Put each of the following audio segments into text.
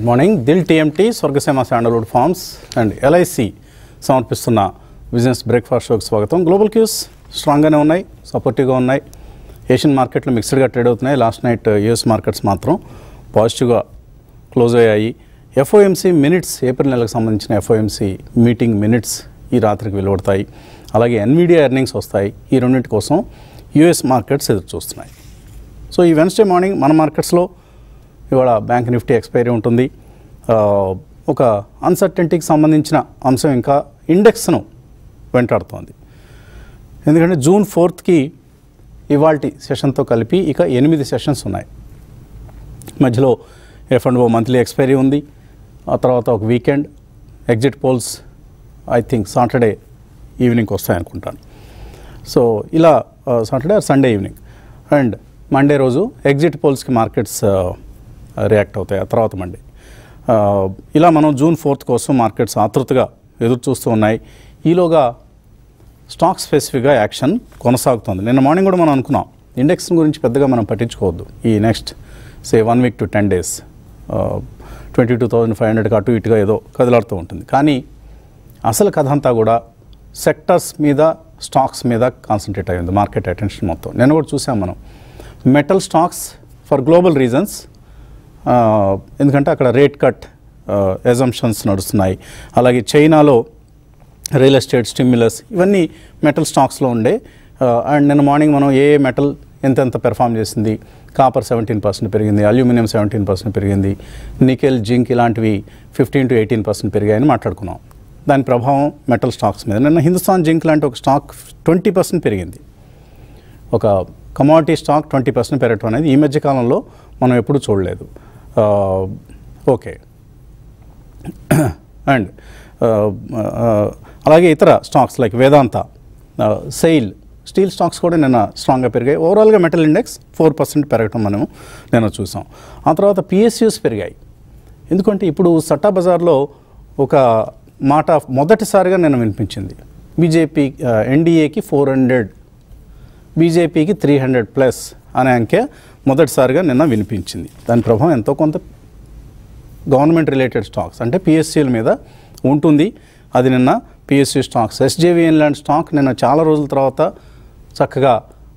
Good morning Dil TMT Swargaseema sandalwood farms and LIC సమర్పిస్తున్న business breakfast షోకి స్వాగతం గ్లోబల్ క్యూస్ స్ట్రాంగ్గానే ఉన్నాయి సపోర్టివ్గా ఉన్నాయి ఏషియన్ మార్కెట్లు మిక్స్డ్గా ట్రేడ్ అవుతున్నాయి లాస్ట్ నైట్ యూఎస్ మార్కెట్స్ మాత్రం పాజిటివ్గా క్లోజ్ అయ్యాయి ఎఫ్ఓఎంసీ మినిట్స్ ఏప్రిల్ నెలకు సంబంధించిన ఎఫ్ఓఎంసీ మీటింగ్ మినిట్స్ ఈ రాత్రికి వెలువడతాయి అలాగే ఎన్విడియా ఎర్నింగ్స్ వస్తాయి ఈ రెండింటి కోసం యూఎస్ మార్కెట్స్ ఎదురు చూస్తున్నాయి సో ఈ వెన్స్డే మార్నింగ్ మన మార్కెట్స్లో ఇవాళ బ్యాంక్ నిఫ్టీ ఎక్స్పైరీ ఉంటుంది ఆ, ఒక అన్సర్టెంటీకి సంబంధించిన అంశం ఇంకా ఇండెక్స్ను వెంటాడుతోంది ఎందుకంటే జూన్ ఫోర్త్కి ఇవాల్టి సెషన్తో కలిపి ఇక ఎనిమిది సెషన్స్ ఉన్నాయి మధ్యలో F and O monthly expiry ఉంది ఆ తర్వాత ఒక weekend exit polls I think Saturday evening వస్తాయనుకుంటాను సో ఇలా Saturday or Sunday evening and Monday రోజు ఎగ్జిట్ పోల్స్కి మార్కెట్స్ రియాక్ట్ అవుతాయి ఆ తర్వాత మండే ఆ, ఇలా మనం జూన్ ఫోర్త్ కోసం మార్కెట్స్ ఆతృతగా ఎదురు చూస్తూ ఉన్నాయి ఈలోగా స్టాక్ స్పెసిఫిక్గా యాక్షన్ కొనసాగుతుంది నిన్న మార్నింగ్ కూడా మనం అనుకున్నాం ఇండెక్స్ గురించి పెద్దగా మనం పట్టించుకోవద్దు ఈ next say one week to ten days twenty two thousand five హండ్రెడ్కి అటు ఇటుగా ఏదో కదలాడుతూ ఉంటుంది కానీ అసలు కథ అంతా కూడా సెక్టర్స్ మీద స్టాక్స్ మీద కాన్సన్ట్రేట్ అయ్యింది మార్కెట్ అటెన్షన్ మొత్తం నేను కూడా చూసాం మనం metal stocks for global reasons ఎందుకంటే అక్కడ రేట్ కట్ ఎజంప్షన్స్ నడుస్తున్నాయి అలాగే చైనాలో రియల్ ఎస్టేట్ స్టిమ్యులస్ ఇవన్నీ మెటల్ స్టాక్స్లో ఉండే అండ్ నిన్న మార్నింగ్ మనం ఏ ఏ మెటల్ ఎంతెంత పెర్ఫామ్ చేసింది కాపర్ సెవెంటీన్ పర్సెంట్ పెరిగింది అల్యూమినియం సెవెంటీన్ పర్సెంట్ పెరిగింది నికెల్ జింక్ ఇలాంటివి ఫిఫ్టీన్ టు ఎయిటీన్ పర్సెంట్ పెరిగాయని మాట్లాడుకున్నాం దాని ప్రభావం మెటల్ స్టాక్స్ మీద నిన్న హిందుస్థాన్ జింక్ లాంటి ఒక స్టాక్ ట్వంటీ పర్సెంట్ పెరిగింది ఒక కమాడిటీ స్టాక్ ట్వంటీ పర్సెంట్ పెరగటం అనేది ఈ మధ్య కాలంలో మనం ఎప్పుడూ చూడలేదు ఓకే అండ్ అలాగే ఇతర stocks like Vedanta SAIL steel stocks కూడా నిన్న స్ట్రాంగ్గా పెరిగాయి ఓవరాల్గా మెటల్ ఇండెక్స్ ఫోర్ పర్సెంట్ పెరగటం మనం నిన్న చూసాం ఆ తర్వాత పిఎస్యూస్ పెరిగాయి ఎందుకంటే ఇప్పుడు సట్టా బజార్లో ఒక మాట మొదటిసారిగా నిన్న వినిపించింది బీజేపీ ఎన్డీఏకి ఫోర్ హండ్రెడ్ బీజేపీకి త్రీ హండ్రెడ్ ప్లస్ అనే అంకె మొదటిసారిగా నిన్న వినిపించింది దాని ప్రభావం ఎంతో కొంత గవర్నమెంట్ రిలేటెడ్ స్టాక్స్ అంటే పిఎస్సీల మీద ఉంటుంది అది నిన్న పిఎస్సీ స్టాక్స్ ఎస్జేవిఎన్ లాంటి స్టాక్ నిన్న చాలా రోజుల తర్వాత చక్కగా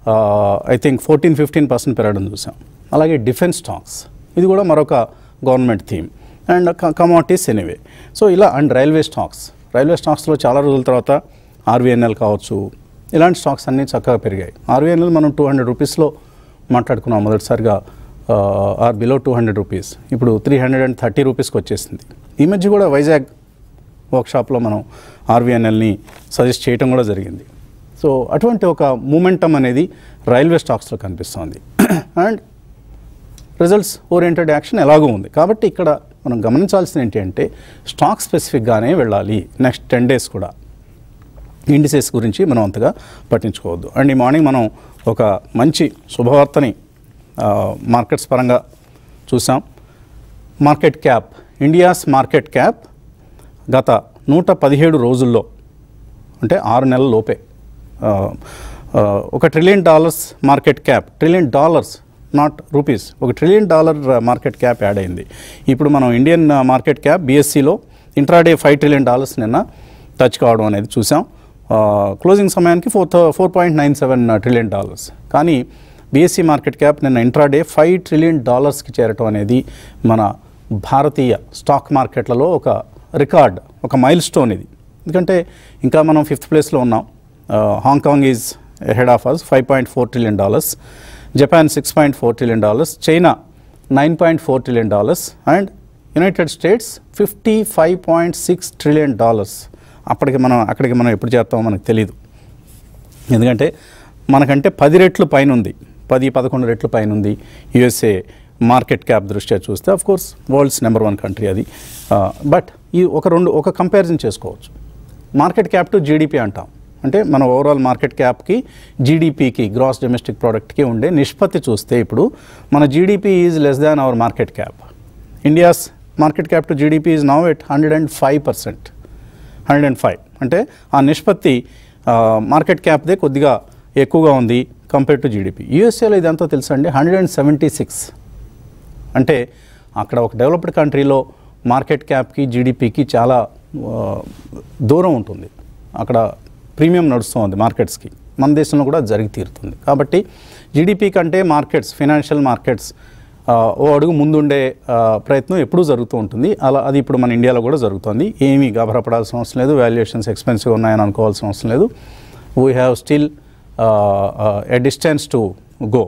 I think fourteen fifteen percent పెరగడం చూసాం అలాగే డిఫెన్స్ స్టాక్స్ ఇది కూడా మరొక government theme and commodities anyway so ఇలా అండ్ రైల్వే స్టాక్స్ రైల్వే స్టాక్స్లో చాలా రోజుల తర్వాత ఆర్వీఎన్ఎల్ కావచ్చు ఇలాంటి స్టాక్స్ అన్నీ చక్కగా పెరిగాయి ఆర్వీఎన్ఎల్ మనం టూ హండ్రెడ్ రూపీస్లో మాట్లాడుకున్నాం మొదటిసారిగా or below two hundred rupees ఇప్పుడు త్రీ హండ్రెడ్ అండ్ థర్టీ రూపీస్కి వచ్చేసింది ఈ మధ్య కూడా వైజాగ్ వర్క్షాప్లో మనం ఆర్వీఎన్ఎల్ని సజెస్ట్ చేయటం కూడా జరిగింది సో అటువంటి ఒక మూమెంటం అనేది రైల్వే స్టాక్స్లో కనిపిస్తోంది అండ్ రిజల్ట్స్ ఓరియంటెడ్ యాక్షన్ ఎలాగూ ఉంది కాబట్టి ఇక్కడ మనం గమనించాల్సింది ఏంటి అంటే స్టాక్ స్పెసిఫిక్గానే వెళ్ళాలి నెక్స్ట్ టెన్ డేస్ కూడా ఇండిసెస్ గురించి మనం అంతగా పట్టించుకోవద్దు అండ్ ఈ మార్నింగ్ మనం ఒక మంచి శుభవార్తని ఆ, మార్కెట్స్ పరంగా చూసాం market cap India's market cap గత నూట పదిహేడు రోజుల్లో అంటే ఆరు నెలల లోపే ఆ, ఆ, ఒక trillion dollars market cap trillion dollars not rupees ఒక trillion dollar market cap add అయింది ఇప్పుడు మనం ఇండియన్ మార్కెట్ క్యాప్ బీఎస్సీలో ఇంట్రాడే ఫైవ్ ట్రిలియన్ డాలర్స్ నిన్న టచ్ కావడం అనేది చూసాం ఆ, క్లోజింగ్ సమయానికి four four point nine seven trillion dollars కానీ బీఎస్సీ మార్కెట్ క్యాప్ నిన్న ఇంట్రాడే ఫైవ్ ట్రిలియన్ డాలర్స్కి చేరటం అనేది మన భారతీయ స్టాక్ మార్కెట్లలో ఒక రికార్డ్ ఒక మైల్ స్టోన్ ఇది ఎందుకంటే ఇంకా మనం ఫిఫ్త్ ప్లేస్లో ఉన్నాం Hong Kong is ahead of us five point four trillion dollars Japan six point four trillion dollars China nine point four trillion dollars and United States fifty five point six trillion dollars అప్పటికి మనం అక్కడికి మనం ఎప్పుడు చేస్తామో మనకు తెలియదు ఎందుకంటే మనకంటే పది రెట్లు పైన ఉంది పది పదకొండు రెట్లు పైన ఉంది యుఎస్ఏ మార్కెట్ క్యాప్ దృష్ట్యా చూస్తే of course world's number one country అది బట్ ఈ ఒక రెండు ఒక కంపారిజన్ చేసుకోవచ్చు మార్కెట్ క్యాప్ టు జీడిపి అంటాం అంటే మన ఓవరాల్ మార్కెట్ క్యాప్కి జీడిపికి గ్రాస్ డొమెస్టిక్ ప్రోడక్ట్కి ఉండే నిష్పత్తి చూస్తే ఇప్పుడు మన GDP is less than our market cap India's market cap to GDP is now at hundred and five percent hundred and five అంటే ఆ నిష్పత్తి ఆ, మార్కెట్ క్యాప్దే కొద్దిగా ఎక్కువగా ఉంది కంపేర్ టు జీడిపి యూఎస్ఏలో ఇదంతా తెలుసా అండి హండ్రెడ్ అండ్ సెవెంటీ సిక్స్ అంటే అక్కడ ఒక డెవలప్డ్ కంట్రీలో మార్కెట్ క్యాప్కి జీడిపికి చాలా ఆ, దూరం ఉంటుంది అక్కడ ప్రీమియం నడుస్తుంది మార్కెట్స్కి మన దేశంలో కూడా అది జరిగి తీరుతుంది కాబట్టి జీడిపి కంటే మార్కెట్స్ ఫైనాన్షియల్ మార్కెట్స్ ఆ, ఓ అడుగు ముందుండే ఆ, ప్రయత్నం ఎప్పుడూ జరుగుతూ ఉంటుంది అలా అది ఇప్పుడు మన ఇండియాలో కూడా జరుగుతుంది ఏమీ గాబరపడాల్సిన అవసరం లేదు వాల్యుయేషన్స్ ఎక్స్పెన్సివ్ ఉన్నాయని అనుకోవాల్సిన అవసరం లేదు we have still a distance to go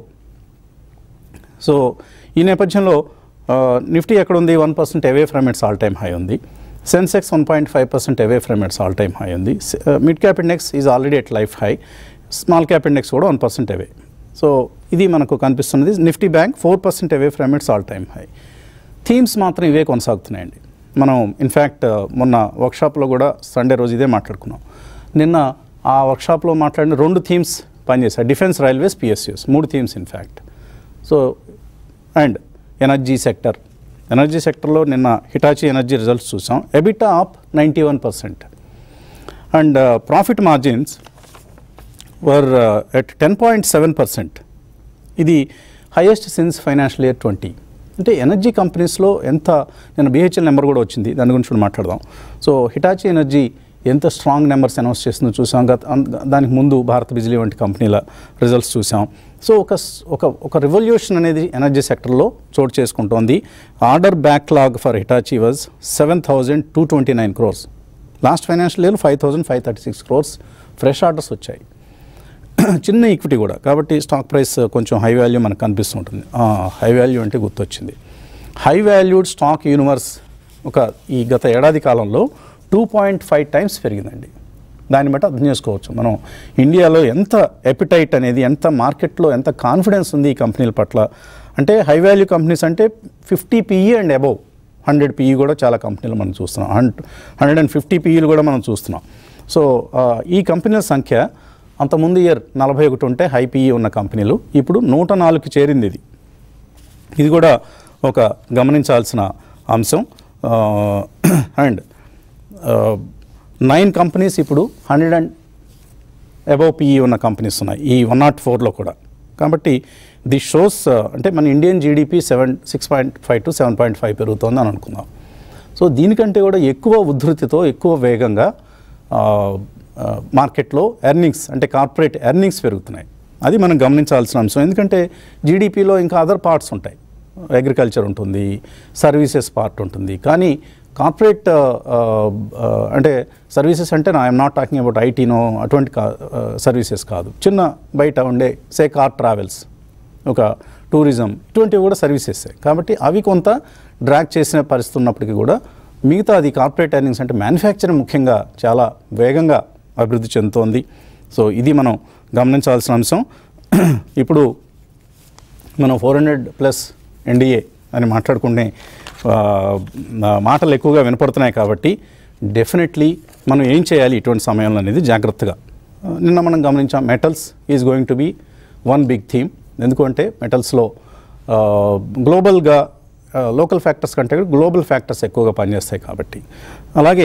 so ఈ నేపథ్యంలో నిఫ్టీ ఎక్కడ ఉంది one percent away from its all time high ఉంది Sensex one point five percent away from its all time high ఉంది mid cap index is already at life high small cap index కూడా one percent away so ఇది మనకు కనిపిస్తున్నది Nifty bank four percent away from its all time high themes మాత్రం ఇవే కొనసాగుతున్నాయండి మనం in fact మొన్న వర్క్షాప్లో కూడా సండే రోజు ఇదే మాట్లాడుకున్నాం నిన్న ఆ వర్క్షాప్లో మాట్లాడిన రెండు థీమ్స్ పనిచేశాయి డిఫెన్స్ రైల్వేస్ పిఎస్యూస్ మూడు themes in fact so and energy sector energy సెక్టర్లో నిన్న హిటాచి ఎనర్జీ రిజల్ట్స్ చూసాం EBITDA up ninety one percent and profit margins were at ten point seven percent ఇది highest since financial year twenty అంటే energy కంపెనీస్లో ఎంత నేను BHEL number కూడా వచ్చింది దాని గురించి కూడా మాట్లాడదాం సో హిటాచి ఎనర్జీ ఎంత స్ట్రాంగ్ నెంబర్స్ అనౌన్స్ చేస్తుందో చూసాం గత అన్- దానికి ముందు భారత్ బిజిలీ వంటి కంపెనీల రిజల్ట్స్ చూసాం సో ఒక స్- ఒక ఒక రివల్యూషన్ అనేది ఎనర్జీ సెక్టర్లో చోటు చేసుకుంటోంది order backlog for Hitachi was seven thousand two twenty nine crores last financial year five thousand five thirty six crores fresh orders వచ్చాయి చిన్న ఈక్విటీ కూడా కాబట్టి స్టాక్ ప్రైస్ కొంచెం హై వాల్యూ మనకు కనిపిస్తుంటుంది హై వాల్యూ అంటే గుర్తొచ్చింది హై వాల్యూడ్ స్టాక్ యూనివర్స్ ఒక ఈ గత ఏడాది కాలంలో టూ పాయింట్ ఫైవ్ టైమ్స్ పెరిగిందండి దాన్ని బట్టి అర్థం చేసుకోవచ్చు మనం ఇండియాలో ఎంత ఎపిటైట్ అనేది ఎంత మార్కెట్లో ఎంత కాన్ఫిడెన్స్ ఉంది ఈ కంపెనీల పట్ల అంటే హై వాల్యూ కంపెనీస్ అంటే fifty PE and above hundred PE కూడా చాలా కంపెనీలు మనం చూస్తున్నాం హండ్రెడ్ హండ్రెడ్ అండ్ ఫిఫ్టీ పిఈలు కూడా మనం చూస్తున్నాం సో ఆ, ఈ కంపెనీల సంఖ్య అంతకుముందు ఇయర్ నలభై ఒకటి ఉంటే హై పిఈ ఉన్న కంపెనీలు ఇప్పుడు నూట నాలుగుకి చేరింది ఇది ఇది కూడా ఒక గమనించాల్సిన అంశం అండ్ నైన్ కంపెనీస్ ఇప్పుడు హండ్రెడ్ అండ్ అబౌవ్ పిఈ ఉన్న కంపెనీస్ ఉన్నాయి ఈ వన్ నాట్ ఫోర్లో కూడా కాబట్టి ది షోస్ అంటే మన Indian GDP seven six point five to seven point five పెరుగుతోంది అని అనుకుందాం సో దీనికంటే కూడా ఎక్కువ ఉద్ధృతితో ఎక్కువ వేగంగా ఆ, ఆ, మార్కెట్లో ఎర్నింగ్స్ అంటే కార్పొరేట్ ఎర్నింగ్స్ పెరుగుతున్నాయి అది మనం గమనించాల్సిన అంశం ఎందుకంటే జీడిపిలో ఇంకా అదర్ పార్ట్స్ ఉంటాయి అగ్రికల్చర్ ఉంటుంది సర్వీసెస్ పార్ట్ ఉంటుంది కానీ కార్పొరేట్ అంటే సర్వీసెస్ అంటే నా ఐఎమ్ నాట్ టాకింగ్ అబౌట్ ఐటీనో అటువంటి కా సర్వీసెస్ కాదు చిన్న బయట ఉండే సే కార్ ట్రావెల్స్ ఒక టూరిజం ఇటువంటివి కూడా సర్వీసెస్ కాబట్టి అవి కొంత డ్రాగ్ చేసిన పరిస్థితి ఉన్నప్పటికీ కూడా మిగతా అది కార్పొరేట్ ఎర్నింగ్స్ అంటే మ్యానుఫ్యాక్చరింగ్ ముఖ్యంగా చాలా వేగంగా అభివృద్ధి చెందుతోంది సో ఇది మనం గమనించాల్సిన అంశం ఇప్పుడు మనం ఫోర్ హండ్రెడ్ ప్లస్ ఎన్డీఏ అని మాట్లాడుకునే ఆ, ఆ, మాటలు ఎక్కువగా వినపడుతున్నాయి కాబట్టి డెఫినెట్లీ మనం ఏం చేయాలి ఇటువంటి సమయంలో అనేది జాగ్రత్తగా ఆ, నిన్న మనం గమనించాం metals is going to be one big theme ఎందుకంటే మెటల్స్లో గ్లోబల్గా లోకల్ ఫ్యాక్టర్స్ కంటే కూడా గ్లోబల్ ఫ్యాక్టర్స్ ఎక్కువగా పనిచేస్తాయి కాబట్టి అలాగే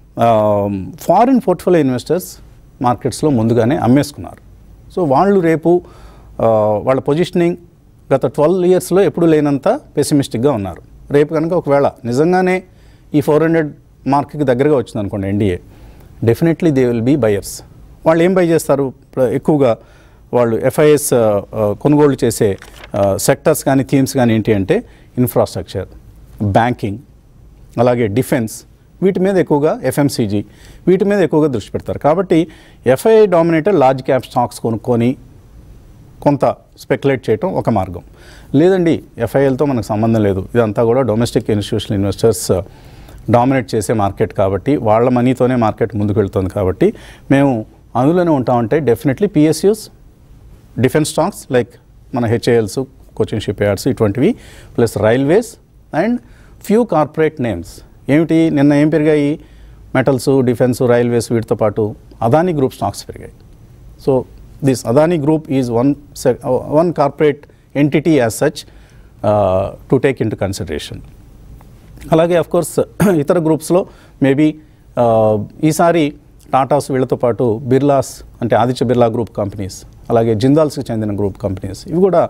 ఫారిన్ పోర్ట్ఫోలియో ఇన్వెస్టర్స్ మార్కెట్స్లో ముందుగానే అమ్మేసుకున్నారు సో వాళ్ళు రేపు ఆ, వాళ్ళ పొజిషనింగ్ గత ట్వెల్వ్ ఇయర్స్లో ఎప్పుడు లేనంత పెసిమిస్టిక్గా ఉన్నారు రేపు కనుక ఒకవేళ నిజంగానే ఈ ఫోర్ హండ్రెడ్ మార్క్కి దగ్గరగా వచ్చింది అనుకోండి NDA definitely they will be buyers వాళ్ళు ఏం బై చేస్తారు ప్ర- ఎక్కువగా వాళ్ళు ఎఫ్ఐఎస్ కొనుగోలు చేసే సెక్టర్స్ కానీ థీమ్స్ కానీ ఏంటి అంటే ఇన్ఫ్రాస్ట్రక్చర్ బ్యాంకింగ్ అలాగే డిఫెన్స్ వీటి మీద ఎక్కువగా ఎఫ్ఎంసీజీ వీటి మీద ఎక్కువగా దృష్టి పెడతారు కాబట్టి FII dominated large cap stocks కొనుక్కొని కొంత స్పెక్యులేట్ చేయటం ఒక మార్గం లేదండి ఎఫ్ఐఎల్తో మనకు సంబంధం లేదు ఇదంతా కూడా డొమెస్టిక్ ఇన్స్టిట్యూషనల్ ఇన్వెస్టర్స్ డామినేట్ చేసే మార్కెట్ కాబట్టి వాళ్ళ మనీతోనే మార్కెట్ ముందుకు వెళ్తుంది కాబట్టి మేము అందులోనే ఉంటామంటే definitely PSUs defence stocks like మన హెచ్ఏఎల్స్ కోచింగ్ షిప్ యార్డ్స్ ఇటువంటివి plus railways and few corporate names ఏమిటి నిన్న ఏం పెరిగాయి మెటల్స్ డిఫెన్స్ రైల్వేస్ వీటితో పాటు అదానీ గ్రూప్ స్టాక్స్ పెరిగాయి so this Adani group is one one corporate entity as such to take into consideration అలాగే అఫ్ కోర్స్ ఇతర గ్రూప్స్లో మేబీ ఈసారి టాటాస్ వీళ్ళతో పాటు బిర్లాస్ అంటే ఆదిత్య బిర్లా గ్రూప్ కంపెనీస్ అలాగే జిందాల్స్కి చెందిన గ్రూప్ కంపెనీస్ ఇవి కూడా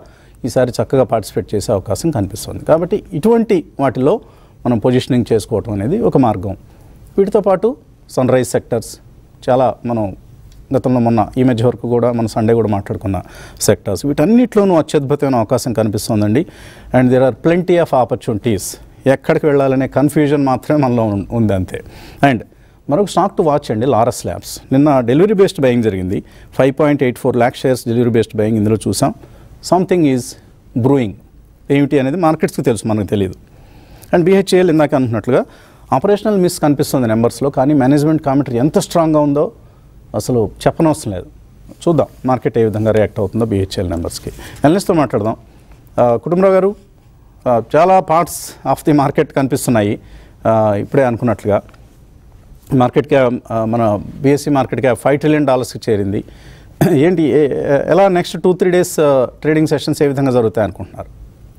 ఈసారి చక్కగా పార్టిసిపేట్ చేసే అవకాశం కనిపిస్తుంది కాబట్టి ఇటువంటి వాటిలో మనం పొజిషనింగ్ చేసుకోవటం అనేది ఒక మార్గం వీటితో పాటు సన్ రైజ్ సెక్టర్స్ చాలా మనం గతంలో మొన్న ఈ మధ్య వరకు కూడా మన సండే కూడా మాట్లాడుకున్న సెక్టర్స్ వీటన్నిటిలోనూ అత్యద్భుతమైన అవకాశం కనిపిస్తుందండి and there are plenty of opportunities ఎక్కడికి వెళ్ళాలనే కన్ఫ్యూజన్ మాత్రమే మనలో ఉం- ఉంది అంతే అండ్ మరొక స్టాక్ టు వాచ్ అండి లారస్ ల్యాబ్స్ నిన్న డెలివరీ బేస్డ్ బయింగ్ జరిగింది five point eight four lakh shares delivery based buying ఇందులో చూసాం సంథింగ్ ఈజ్ బ్రూయింగ్ ఏమిటి అనేది మార్కెట్స్కి తెలుసు మనకు తెలియదు అండ్ బిహెచ్ఏఎల్ ఇందాక అంటున్నట్లుగా ఆపరేషనల్ మిస్ కనిపిస్తుంది నెంబర్స్లో కానీ మేనేజ్మెంట్ కామెంటరీ ఎంత స్ట్రాంగ్గా ఉందో అసలు చెప్పనవసరం లేదు చూద్దాం మార్కెట్ ఏ విధంగా రియాక్ట్ అవుతుందో బిహెచ్ఎల్ నెంబర్స్కి ఎల్నిస్తో మాట్లాడదాం ఆ, కుటుంబరావు గారు ఆ, చాలా పార్ట్స్ ఆఫ్ ది మార్కెట్ కనిపిస్తున్నాయి ఆ, ఇప్పుడే అనుకున్నట్లుగా మార్కెట్ క్యాప్ ఆ, మన BSE market cap five trillion డాలర్స్కి చేరింది ఏంటి ఏ- ఏ- ఎలా next two three days trading sessions ఏ విధంగా జరుగుతాయి అనుకుంటున్నారు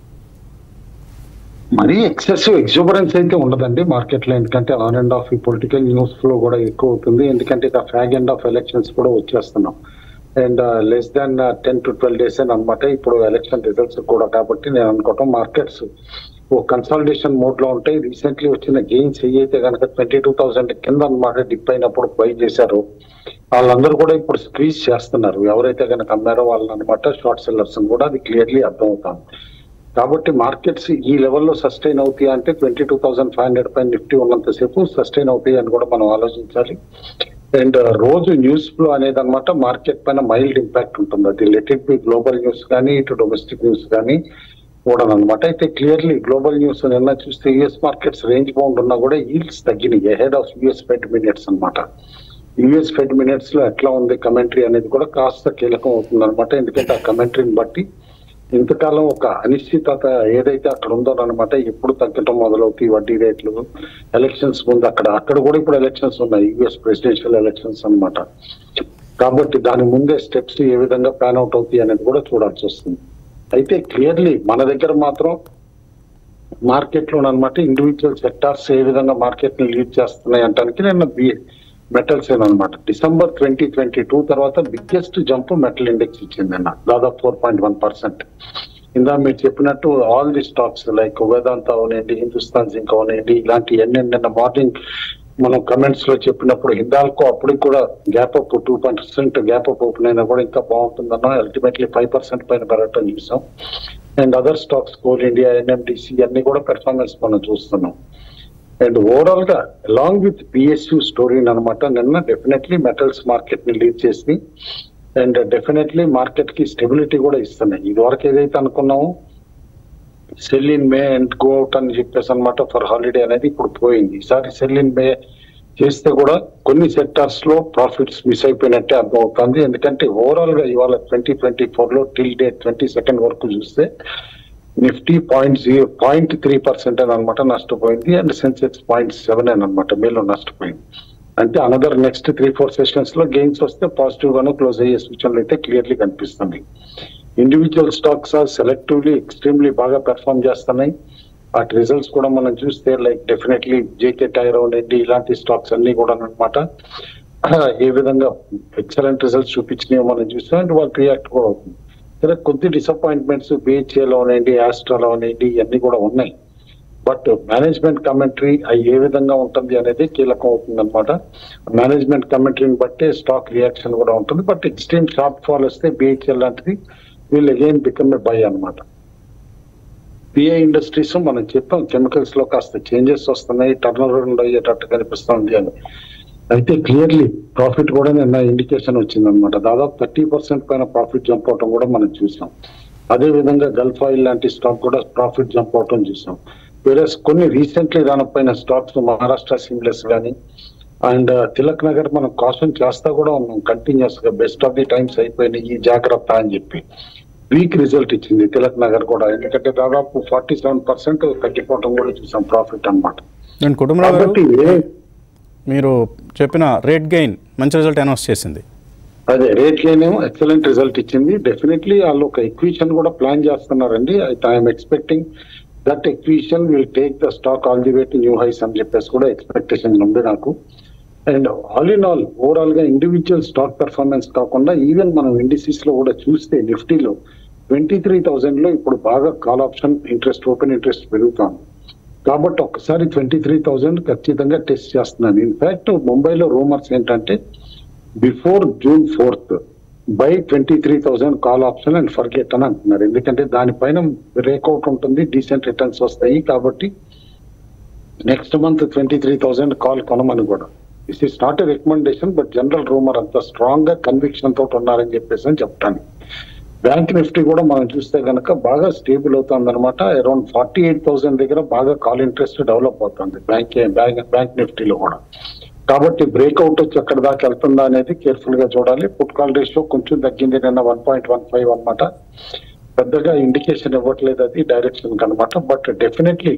మరీ ఎక్సెసివ్ ఎగ్జూబరెన్స్ అయితే ఉండదండి మార్కెట్ లో ఎందుకంటే ఆన్ అండ్ ఆఫ్ ఈ పొలిటికల్ న్యూస్ ఫ్లో కూడా ఎక్కువ అవుతుంది ఎందుకంటే ఇక ఫ్యాగ్ ఎండ్ ఆఫ్ ఎలక్షన్స్ కూడా వచ్చేస్తున్నాం and less than ten to twelve days అని అనమాట ఇప్పుడు ఎలక్షన్ రిజల్ట్స్ కూడా కాబట్టి నేను అనుకోవటం మార్కెట్స్ ఓ కన్సాలిడేషన్ మోడ్ లో ఉంటాయి రీసెంట్లీ వచ్చిన గెయిన్స్ ఏవైతే కనుక ట్వంటీ టూ థౌసండ్ కింద అనమాట డిప్ అయినప్పుడు బై చేశారు వాళ్ళందరూ కూడా ఇప్పుడు స్క్వీజ్ చేస్తున్నారు ఎవరైతే కనుక అమ్మారో వాళ్ళని అనమాట షార్ట్ సెల్లర్స్ కూడా అది క్లియర్లీ అర్థమవుతాం కాబట్టి మార్కెట్స్ ఈ లెవెల్లో సస్టైన్ అవుతాయి అంటే twenty two thousand five hundred పైన నిఫ్టీ ఉన్నంతసేపు సస్టైన్ అవుతాయి అని కూడా మనం ఆలోచించాలి అండ్ రోజు న్యూస్ ఫ్లో అనేది అనమాట మార్కెట్ పైన మైల్డ్ ఇంపాక్ట్ ఉంటుంది అది let it be global news కానీ ఇటు డొమెస్టిక్ న్యూస్ కానీ కూడా అనమాట అయితే క్లియర్లీ గ్లోబల్ న్యూస్ నిన్న చూస్తే యుఎస్ మార్కెట్స్ రేంజ్ బౌండ్ ఉన్నా కూడా ఈల్డ్స్ తగ్గినాయి ahead of US Fed minutes అన్నమాట యుఎస్ ఫెడ్ మినిట్స్ లో ఎట్లా ఉంది కమెంటరీ అనేది కూడా కాస్త కీలకం అవుతుంది అనమాట ఎందుకంటే ఆ కమెంటరీని బట్టి ఇంతకాలం ఒక అనిశ్చితత ఏదైతే అక్కడ ఉందో అనమాట ఎప్పుడు తగ్గటం మొదలవుతాయి వడ్డీ రేట్లు ఎలక్షన్స్ ముందు అక్కడ అక్కడ కూడా ఇప్పుడు ఎలక్షన్స్ ఉన్నాయి యుఎస్ ప్రెసిడెన్షియల్ ఎలక్షన్స్ అన్నమాట కాబట్టి దాని ముందే స్టెప్స్ ఏ విధంగా ప్లాన్ అవుట్ అవుతాయి అనేది కూడా చూడాల్సి వస్తుంది అయితే క్లియర్లీ మన దగ్గర మాత్రం మార్కెట్ లో అనమాట ఇండివిజువల్ సెక్టార్స్ ఏ విధంగా మార్కెట్ ని లీడ్ చేస్తున్నాయి అంటానికి నేను మెటల్స్ అనమాట డిసెంబర్ ట్వంటీ ట్వంటీ టూ తర్వాత బిగ్గెస్ట్ జంప్ మెటల్ ఇండెక్స్ ఇచ్చింది అన్న దాదాపు ఫోర్ పాయింట్ వన్ పర్సెంట్ ఇందా మీరు చెప్పినట్టు all the stocks like Vedanta అవనండి హిందుస్థాన్ జింక్ అవనండి ఇలాంటి ఎన్ని నిన్న మార్నింగ్ మనం కమెంట్స్ లో చెప్పినప్పుడు హిందాల్కో అప్పటికి కూడా gap up two percent gap up open అయినా కూడా ఇంకా బాగుంటుందన్న అల్టిమేట్లీ ఫైవ్ పర్సెంట్ పైన పెరగటం చూసాం and other stocks coal India NMDC అన్ని కూడా పెర్ఫార్మెన్స్ మనం చూస్తున్నాం అండ్ ఓవరాల్ గా అలాంగ్ విత్ పిఎస్యూ స్టోరీ అనమాట నిన్న డెఫినెట్లీ మెటల్స్ మార్కెట్ ని లీడ్ చేసి అండ్ డెఫినెట్లీ మార్కెట్ కి స్టెబిలిటీ కూడా ఇస్తున్నాయి ఇది వరకు ఏదైతే అనుకున్నామో sell in May and go out అని చెప్పేసి అనమాట ఫర్ హాలిడే అనేది ఇప్పుడు పోయింది ఈసారి సెల్ ఇన్ మే చేస్తే కూడా కొన్ని సెక్టార్స్ లో ప్రాఫిట్స్ మిస్ అయిపోయినట్టే అర్థం అవుతుంది ఎందుకంటే ఓవరాల్ గా ఇవాళ ట్వంటీ ట్వంటీ ఫోర్ లో టిల్ డే ట్వంటీ సెకండ్ వరకు చూస్తే Nifty point zero point three percent అని అనమాట నష్టపోయింది అండ్ సెన్సెక్స్ పాయింట్ సెవెన్ అని అనమాట మేలో నష్టపోయింది అంటే another next three four sessions లో గెయిన్స్ వస్తే పాజిటివ్ గాను క్లోజ్ అయ్యే సూచనలు అయితే క్లియర్లీ కనిపిస్తుంది individual stocks are selectively extremely బాగా పెర్ఫామ్ చేస్తున్నాయి వాటి రిజల్ట్స్ కూడా మనం చూస్తే లైక్ డెఫినెట్లీ జేకే టైర్ అవునండి ఇలాంటి స్టాక్స్ అన్ని కూడా అనమాట ఏ విధంగా ఎక్సలెంట్ రిజల్ట్స్ చూపించినాయో మనం చూస్తాం అండ్ వాళ్ళు రియాక్ట్ కూడా అవుతుంది సరే కొద్ది డిసప్పాయింట్మెంట్స్ బిహెచ్ఏలో అవనండి ఆస్ట్రాలో అవనండి ఇవన్నీ కూడా ఉన్నాయి బట్ మేనేజ్మెంట్ కమెంటరీ అవి ఏ విధంగా ఉంటుంది అనేది కీలకం అవుతుంది అనమాట మేనేజ్మెంట్ కమెంటరీని బట్టే స్టాక్ రియాక్షన్ కూడా ఉంటుంది బట్ ఎక్స్ట్రీమ్ షార్ట్ ఫాల్ వస్తే బిహెచ్ఎల్ లాంటిది వీళ్ళు అగైన్ బికమ్ ఏ బై అనమాట పిఐ ఇండస్ట్రీస్ మనం చెప్పాం కెమికల్స్ లో కాస్త చేంజెస్ వస్తున్నాయి టర్న్ అరౌండ్ అయ్యేటట్టు కనిపిస్తుంది అని అయితే క్లియర్లీ ప్రాఫిట్ కూడా నిన్న ఇండికేషన్ వచ్చింది అనమాట దాదాపు థర్టీ పర్సెంట్ పైన ప్రాఫిట్ జంప్ అవటం కూడా మనం చూసాం అదే విధంగా గల్ఫ్ ఆయిల్ లాంటి స్టాక్ కూడా ప్రాఫిట్ జంప్ అవటం చూసాం వేరే కొన్ని రీసెంట్లీ రానపోయిన స్టాక్స్ మహారాష్ట్ర సిమ్లెస్ కానీ అండ్ తిలక్ నగర్ మనం కాషన్ చేస్తా కూడా ఉన్నాం కంటిన్యూస్ గా బెస్ట్ ఆఫ్ ది టైమ్స్ అయిపోయినాయి ఈ జాగ్రత్త అని చెప్పి వీక్ రిజల్ట్ ఇచ్చింది తిలక్ నగర్ కూడా ఎందుకంటే దాదాపు ఫార్టీ సెవెన్ పర్సెంట్ తగ్గిపోవటం కూడా చూసాం ప్రాఫిట్ అన్నమాట నేను కుటుంబరావు గారు కాబట్టి ఏ- మీరు చెప్పిన రేట్ గెయిన్ మంచి రిజల్ట్ అనౌన్స్ చేసింది అదే రేట్ లేనేమో ఎక్సలెంట్ రిజల్ట్ ఇచ్చింది డెఫినెట్లీ వాళ్ళు ఒక ఎక్విషన్ కూడా ప్లాన్ చేస్తున్నారండి I'm expecting that acquisition will take the stock all the way to new highs అని చెప్పేసి కూడా ఎక్స్పెక్టేషన్ ఉంది నాకు and all in all overall గా ఇండివిజువల్ స్టాక్ పెర్ఫార్మెన్స్ కాకుండా ఈవెన్ మనం ఇండిసీస్ లో కూడా చూస్తే నిఫ్టీలో ట్వంటీ త్రీ థౌజండ్ లో ఇప్పుడు బాగా call option interest open interest పెరుగుతాను కాబట్టి ఒక్కసారి ట్వంటీ త్రీ థౌజండ్ ఖచ్చితంగా టెస్ట్ చేస్తున్నాను ఇన్ఫాక్ట్ ముంబైలో రూమర్స్ ఏంటంటే before June fourth buy twenty three thousand call option and forget అని అంటున్నారు ఎందుకంటే దానిపైన బ్రేక్అవుట్ ఉంటుంది డీసెంట్ రిటర్న్స్ వస్తాయి కాబట్టి next month twenty three thousand call కొనమని కూడా this is not a recommendation but general rumour అంత స్ట్రాంగ్ గా కన్విక్షన్ తోటి ఉన్నారని చెప్పేసి అని చెప్తాను బ్యాంక్ నిఫ్టీ కూడా మనం చూస్తే కనుక బాగా స్టేబుల్ అవుతుంది అనమాట అరౌండ్ ఫార్టీ ఎయిట్ థౌసండ్ దగ్గర బాగా కాల్ ఇంట్రెస్ట్ డెవలప్ అవుతుంది బ్యాంక్ బ్యాంక్ బ్యాంక్ నిఫ్టీలో కూడా కాబట్టి బ్రేక్అవుట్ వచ్చి ఎక్కడ దాకా వెళ్తుందా అనేది కేర్ఫుల్ గా చూడాలి పుట్ కాల్ రేషియో కొంచెం తగ్గింది నిన్న వన్ పాయింట్ వన్ ఫైవ్ అనమాట పెద్దగా ఇండికేషన్ ఇవ్వట్లేదు అది డైరెక్షన్ అనమాట బట్ డెఫినెట్లీ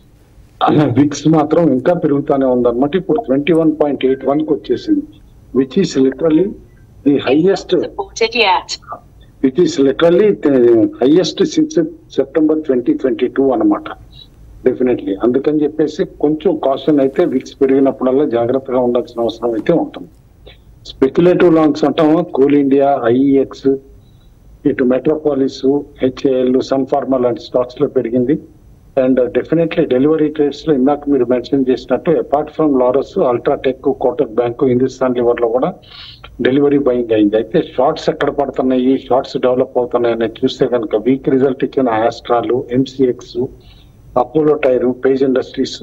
విక్స్ మాత్రం ఇంకా పెరుగుతానే ఉందన్నమాట ఇప్పుడు twenty one point eight one కి వచ్చేసింది which is literally the highest supported yet. Which is literally highest since September twenty twenty two అనమాట డెఫినెట్లీ అందుకని చెప్పేసి కొంచెం కాషన్ అయితే విక్స్ పెరిగినప్పుడల్లా జాగ్రత్తగా ఉండాల్సిన అవసరం అయితే ఉంటుంది స్పెక్యులేటివ్ లాంగ్స్ అంటాము కోల్ ఇండియా ఐఈఎక్స్ ఇటు మెట్రోపాలిస్ హెచ్ఏఎల్ సన్ ఫార్మా లాంటి స్టాక్స్ లో పెరిగింది అండ్ డెఫినెట్లీ డెలివరీ ట్రేడ్స్ లో ఇందాక మీరు మెన్షన్ చేసినట్టు apart from Laurus UltraTech Kotak bank Hindustan Lever లో కూడా డెలివరీ బయింగ్ అయింది అయితే షార్ట్స్ ఎక్కడ పడుతున్నాయి షార్ట్స్ డెవలప్ అవుతున్నాయి అనేది చూస్తే కనుక వీక్ రిజల్ట్ ఇచ్చిన Astral MCX Apollo tyre Page industries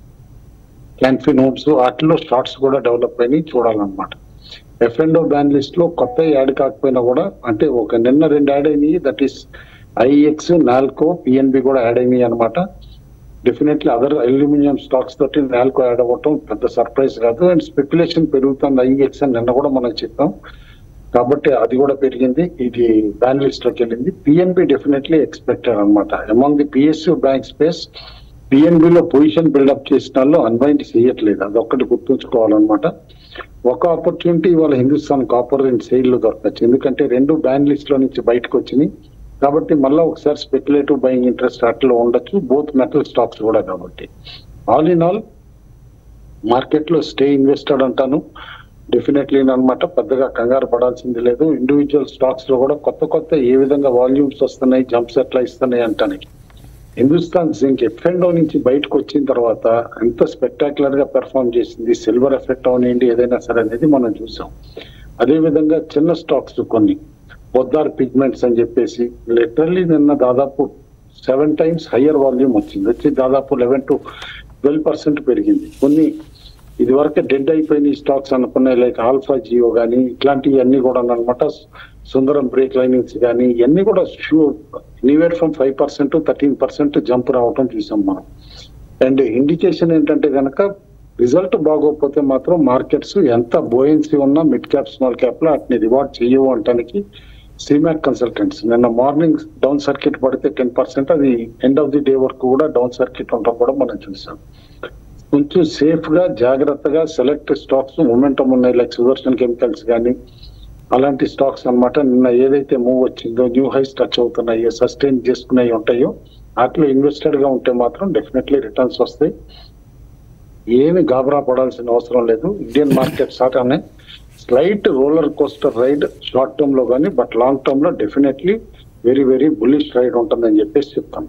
Can Fin homes వాటిలో షార్ట్స్ కూడా డెవలప్ అయినాయి చూడాలన్నమాట ఎఫ్ అండ్ బ్యాన్ లిస్ట్ లో కొత్త యాడ్ కాకపోయినా కూడా అంటే ఒక నిన్న రెండు యాడ్ అయినాయి that is IEX Nalco PNB కూడా యాడ్ అయినాయి అనమాట డెఫినెట్లీ అదర్ అల్యూమినియం స్టాక్స్ తోటి నాల్కో యాడ్ అవ్వటం పెద్ద సర్ప్రైజ్ కాదు అండ్ స్పెక్యులేషన్ పెరుగుతుంది ఐఎక్స్ అని నిన్న కూడా మనం చెప్పాం కాబట్టి అది కూడా పెరిగింది ఇది బ్యాన్ లిస్ట్ లోకి వెళ్ళింది పిఎన్బి డెఫినెట్లీ ఎక్స్పెక్టెడ్ అనమాట among the PSU bank space PNB లో పొజిషన్ బిల్డప్ చేసిన వాళ్ళు అన్వైండ్ చేయట్లేదు అదొక్కటి గుర్తుంచుకోవాలన్నమాట ఒక ఆపర్చునిటీ ఇవాళ హిందుస్థాన్ కాపర్ అండ్ సెయిల్ లో దొరకచ్చు ఎందుకంటే రెండు బ్యాన్ లిస్ట్ లో నుంచి బయటకు వచ్చినాయి కాబట్టి మళ్ళీ ఒకసారి స్పెక్యులేటివ్ బయింగ్ ఇంట్రెస్ట్ అట్లా ఉండొచ్చు బోత్ మెటల్ స్టాక్స్ కూడా కాబట్టి ఆల్ ఇన్ ఆల్ మార్కెట్ లో స్టే ఇన్వెస్టెడ్ అంటాను డెఫినెట్లీ అనమాట పెద్దగా కంగారు పడాల్సింది లేదు ఇండివిజువల్ స్టాక్స్ లో కూడా కొత్త కొత్త ఏ విధంగా వాల్యూమ్స్ వస్తున్నాయి జంప్స్ ఎట్లా ఇస్తున్నాయి అంటానికి హిందుస్థాన్ జింక్ ఎఫ్ఎండో నుంచి బయటకు వచ్చిన తర్వాత ఎంత స్పెక్టాక్యులర్ గా పెర్ఫామ్ చేసింది సిల్వర్ ఎఫెక్ట్ అవనివ్వండి ఏదైనా సరే అనేది మనం చూసాం అదే విధంగా చిన్న స్టాక్స్ కొన్ని పొద్దార్ పిగ్మెంట్స్ అని చెప్పేసి లిటరల్లీ నిన్న దాదాపు సెవెన్ టైమ్స్ హయ్యర్ వాల్యూమ్ వచ్చింది వచ్చి దాదాపు లెవెన్ టు ట్వెల్వ్ పర్సెంట్ పెరిగింది కొన్ని ఇది వరకు డెడ్ అయిపోయిన స్టాక్స్ అనుకున్నాయి లైక్ ఆల్ఫా జియో కానీ ఇట్లాంటివి అన్ని కూడా అనమాట సుందరం బ్రేక్ లైనింగ్స్ కానీ ఇవన్నీ కూడా షూ anywhere from five percent thirteen percent jump రావటం చూసాం మనం అండ్ ఇండికేషన్ ఏంటంటే కనుక రిజల్ట్ బాగోకపోతే మాత్రం మార్కెట్స్ ఎంత బోయన్సీ ఉన్నా మిడ్ క్యాప్ స్మాల్ క్యాప్ లో వాటిని రివార్డ్ చేయవు అంటానికి సిమాక్ కన్సల్టెంట్స్ నిన్న మార్నింగ్ డౌన్ సర్క్యూట్ పడితే టెన్ పర్సెంట్ అది ఎండ్ ఆఫ్ ది డే వరకు కూడా డౌన్ సర్క్యూట్ ఉండడం కూడా మనం చూసాం కొంచెం సేఫ్ గా జాగ్రత్తగా సెలెక్ట్ స్టాక్స్ మొమెంటం ఉన్నాయి లైక్ సుదర్శన్ కెమికల్స్ కానీ అలాంటి స్టాక్స్ అన్నమాట నిన్న ఏదైతే మూవ్ వచ్చిందో న్యూ హైస్ టచ్ అవుతున్నాయో సస్టైన్ చేసుకున్నాయి ఉంటాయో వాటిలో ఇన్వెస్టెడ్ గా ఉంటే మాత్రం డెఫినెట్లీ రిటర్న్స్ వస్తాయి ఏమి గాబరా పడాల్సిన అవసరం లేదు ఇండియన్ మార్కెట్ స్టార్ట్ అనే slight roller coaster ride short term లో కానీ బట్ లాంగ్ టర్మ్ లో definitely very very bullish ride ఉంటుందని చెప్పేసి చెప్తాను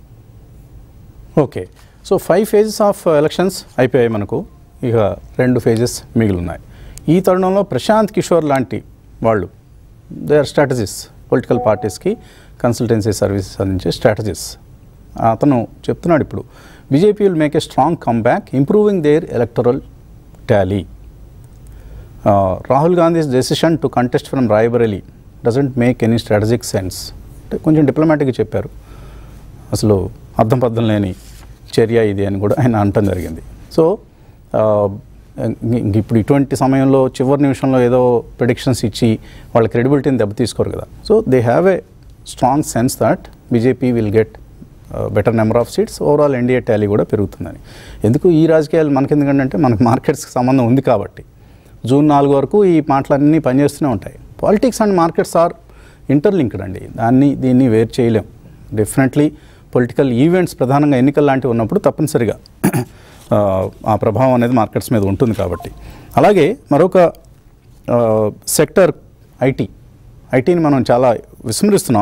okay so five phases of elections అయిపోయాయి మనకు ఇక రెండు ఫేజెస్ మిగిలి ఉన్నాయి ఈ తరుణంలో ప్రశాంత్ కిషోర్ లాంటి వాళ్ళు దే ఆర్ స్ట్రాటజిస్ పొలిటికల్ పార్టీస్కి కన్సల్టెన్సీ సర్వీసెస్ అందించే స్ట్రాటజిస్ అతను చెప్తున్నాడు ఇప్పుడు BJP will make a strong come back improving their electoral tally Rahul Gandhi's decision to contest from Raebareli doesn't make any strategic sense అంటే కొంచెం డిప్లొమాటిక్గా చెప్పారు అసలు అర్థం పర్థం లేని చర్య ఇది అని కూడా ఆయన అనటం జరిగింది సో ఆ, ఇంక ఇప్పుడు ఇటువంటి సమయంలో చివరి నిమిషంలో ఏదో ప్రిడిక్షన్స్ ఇచ్చి వాళ్ళ క్రెడిబిలిటీని దెబ్బతీసుకోరు కదా so they have a strong sense that BJP will get better number of seats overall NDA tally కూడా పెరుగుతుందని ఎందుకు ఈ రాజకీయాలు మనకెందుకంటే మనకు మార్కెట్స్కి సంబంధం ఉంది కాబట్టి జూన్ నాలుగు వరకు ఈ మాటలన్నీ పనిచేస్తూనే ఉంటాయి politics and markets are interlinked అండి దాన్ని దీన్ని వేరు చేయలేం డెఫినెట్లీ పొలిటికల్ ఈవెంట్స్ ప్రధానంగా ఎన్నికలు లాంటివి ఉన్నప్పుడు తప్పనిసరిగా ఆ, ఆ ప్రభావం అనేది మార్కెట్స్ మీద ఉంటుంది కాబట్టి అలాగే మరొక సెక్టర్ ఐటీ ఐటీని మనం చాలా విస్మరిస్తున్నాం